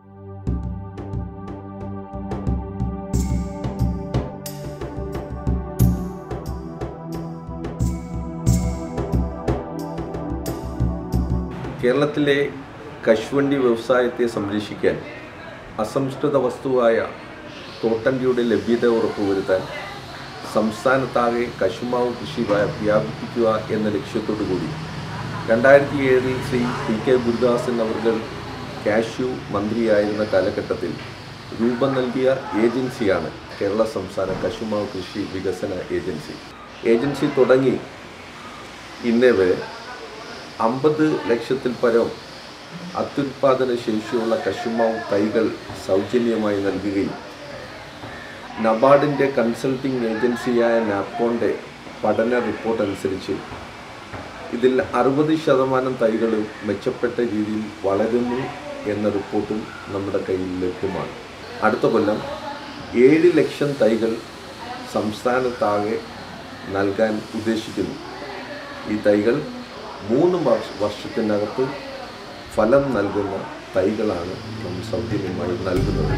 Speaker 6: കേരളത്തിലെ കശുവണ്ടി വ്യവസായത്തെ സംരക്ഷിക്കാൻ അസംസ്കൃത വസ്തുവായ തോട്ടണ്ടിയുടെ ലഭ്യത ഉറപ്പുവരുത്താൻ സംസ്ഥാനത്താകെ കശുമാവ് കൃഷി വ്യാ- വ്യാപിപ്പിക്കുക എന്ന ലക്ഷ്യത്തോടു കൂടി രണ്ടായിരത്തി ഏഴിൽ ശ്രീ പി കെ ഗുരുദാസൻ അവർ കാഷ്യു മന്ത്രിയായിരുന്ന കാലഘട്ടത്തിൽ രൂപം നൽകിയ ഏജൻസിയാണ് കേരള സംസ്ഥാന കശുമാവ് കൃഷി വികസന ഏജൻസി ഏജൻസി തുടങ്ങി ഇന്നേ വരെ അമ്പത് ലക്ഷത്തിൽ പരം അത്യുൽപാദന ശേഷിയുള്ള കശുമാവ് തൈകൾ സൗജന്യമായി നൽകുകയും നബാർഡിൻ്റെ കൺസൾട്ടിംഗ് ഏജൻസിയായ നാപ്കോണിൻ്റെ പഠന റിപ്പോർട്ട് അനുസരിച്ച് ഇതിൽ അറുപത് ശതമാനം തൈകളും മെച്ചപ്പെട്ട രീതിയിൽ വളരുന്നു എന്ന റിപ്പോർട്ടും നമ്മുടെ കയ്യിൽ ലഭ്യമാണ് അടുത്ത കൊല്ലം ഏഴ് ലക്ഷം തൈകൾ സംസ്ഥാനത്താകെ നൽകാൻ ഉദ്ദേശിക്കുന്നു ഈ തൈകൾ മൂന്ന് വർഷ വർഷത്തിനകത്ത് ഫലം നൽകുന്ന തൈകളാണ് നാം സൗജന്യമായി നൽകുന്നത്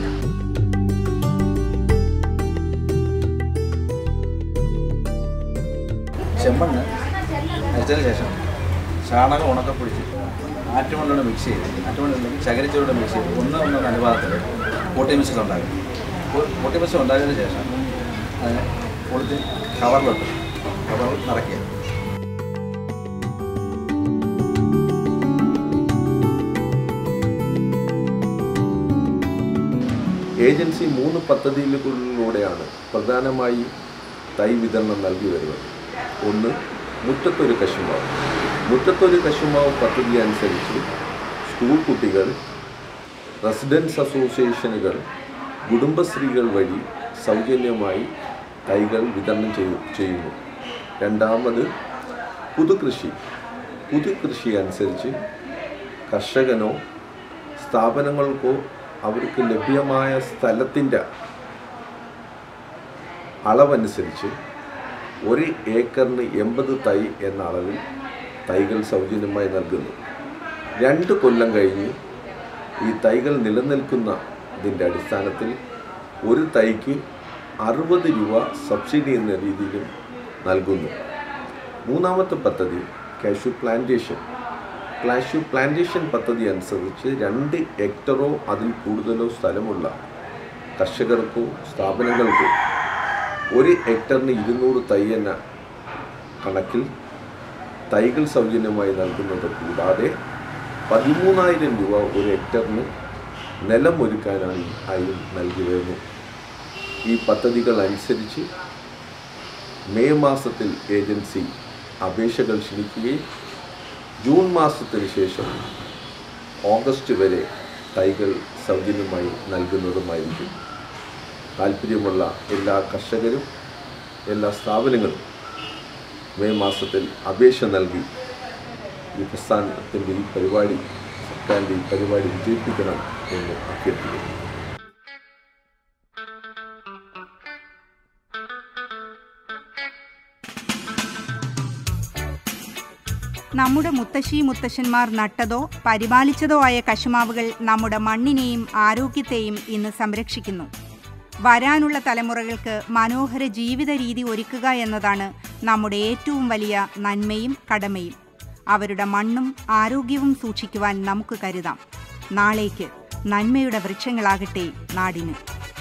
Speaker 2: ചെമ്മണ്ണ് അരച്ചതിന് ശേഷം ചാണകം ഉണക്കപ്പൊടിച്ച് ആറ്റുമണ്ണോട് മിക്സ് ചെയ്ത് ആറ്റുമണ്ണില്ലെങ്കിൽ ചകരിച്ചോട് മിക്സ് ചെയ്ത് ഒന്ന് ഒന്നൊരു അനുപാതത്തിൽ പൊട്ടി മിശ്രം ഉണ്ടാക്കും പൊട്ടി മിശ്രം ഉണ്ടായതിനു ശേഷം അതിനെ പൊളിച്ച് കവറിലോട്ട് കവറിൽ നിറയ്ക്കുക
Speaker 6: ഏജൻസി മൂന്ന് പദ്ധതികളിലൂടെയാണ് പ്രധാനമായി തൈ വിതരണം നൽകി വരുന്നത് ഒന്ന് മുറ്റത്തൊരു കശുമാവ് മുറ്റത്തൊരു കശുമാവ് പദ്ധതി അനുസരിച്ച് സ്കൂൾ കുട്ടികൾ റെസിഡൻസ് അസോസിയേഷനുകൾ കുടുംബശ്രീകൾ വഴി സൗജന്യമായി തൈകൾ വിതരണം ചെയ്തു ചെയ്യുന്നു രണ്ടാമത് പുതുകൃഷി പുതുകൃഷി അനുസരിച്ച് കർഷകനോ സ്ഥാപനങ്ങൾക്കോ അവർക്ക് ലഭ്യമായ സ്ഥലത്തിൻ്റെ അളവനുസരിച്ച് ഒരു ഏക്കറിന് എൺപത് തൈ എന്ന അളവിൽ തൈകൾ സൗജന്യമായി നൽകുന്നു രണ്ട് കൊല്ലം കഴിഞ്ഞ് ഈ തൈകൾ നിലനിൽക്കുന്ന ഇതിൻ്റെ അടിസ്ഥാനത്തിൽ ഒരു തൈക്ക് അറുപത് രൂപ സബ്സിഡി എന്ന രീതിയിലും നൽകുന്നു മൂന്നാമത്തെ പദ്ധതി കാഷ്യൂ പ്ലാന്റേഷൻ കാഷ്യൂ പ്ലാന്റേഷൻ പദ്ധതി അനുസരിച്ച് രണ്ട് ഹെക്ടറോ അതിൽ കൂടുതലോ സ്ഥലമുള്ള കർഷകർക്കോ സ്ഥാപനങ്ങൾക്കോ ഒരു ഹെക്ടറിന് ഇരുന്നൂറ് തൈ എന്ന കണക്കിൽ തൈകൾ സൗജന്യമായി നൽകുന്നത് കൂടാതെ പതിമൂന്നായിരം രൂപ ഒരു ഹെക്ടറിന് നിലം ഒരുക്കാനായി ആയും നൽകി വരുന്നു ഈ പദ്ധതികൾ അനുസരിച്ച് മെയ് മാസത്തിൽ ഏജൻസി അപേക്ഷകൾ ക്ഷണിക്കുകയും ജൂൺ മാസത്തിന് ശേഷം ഓഗസ്റ്റ് വരെ തൈകൾ സൗജന്യമായി നൽകുന്നതുമായിരിക്കും താല്പര്യമുള്ള എല്ലാ കർഷകരും എല്ലാ സ്ഥാപനങ്ങളും മെയ് മാസത്തിൽ അപേക്ഷ നൽകി ഈ പ്രസ്ഥാനത്തിൻ്റെ ഈ പരിപാടി സർക്കാരിൻ്റെ ഈ പരിപാടി വിജയിപ്പിക്കണം എന്ന് അഭ്യർത്ഥിക്കുന്നു
Speaker 1: നമ്മുടെ മുത്തശ്ശി മുത്തശ്ശന്മാർ നട്ടതോ പരിപാലിച്ചതോ ആയ കശുമാവുകൾ നമ്മുടെ മണ്ണിനെയും ആരോഗ്യത്തെയും ഇന്ന് സംരക്ഷിക്കുന്നു വരാനുള്ള തലമുറകൾക്ക് മനോഹര ജീവിത രീതി ഒരുക്കുക എന്നതാണ് നമ്മുടെ ഏറ്റവും വലിയ നന്മയും കടമയും അവരുടെ മണ്ണും ആരോഗ്യവും സൂക്ഷിക്കുവാൻ നമുക്ക് കരുതാം നാളേക്ക് നന്മയുടെ വൃക്ഷങ്ങളാകട്ടെ നാടിന്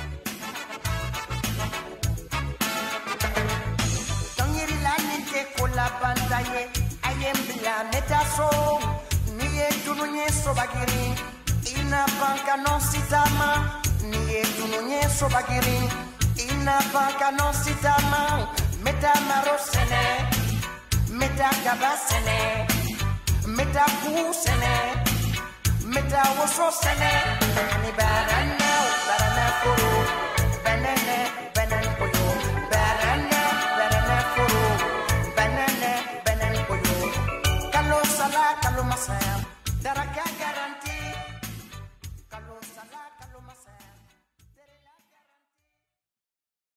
Speaker 3: bandaye ayem bila metaso niye tununye sobagiri ina banka non sitama niye tununye sobagiri ina banka non sitama meta marosene meta gabasene meta kusene meta wososene ani barana barana koro banane banan koyo barana barana koro banane banan koyo kalo sala kalo masaya daraka garanti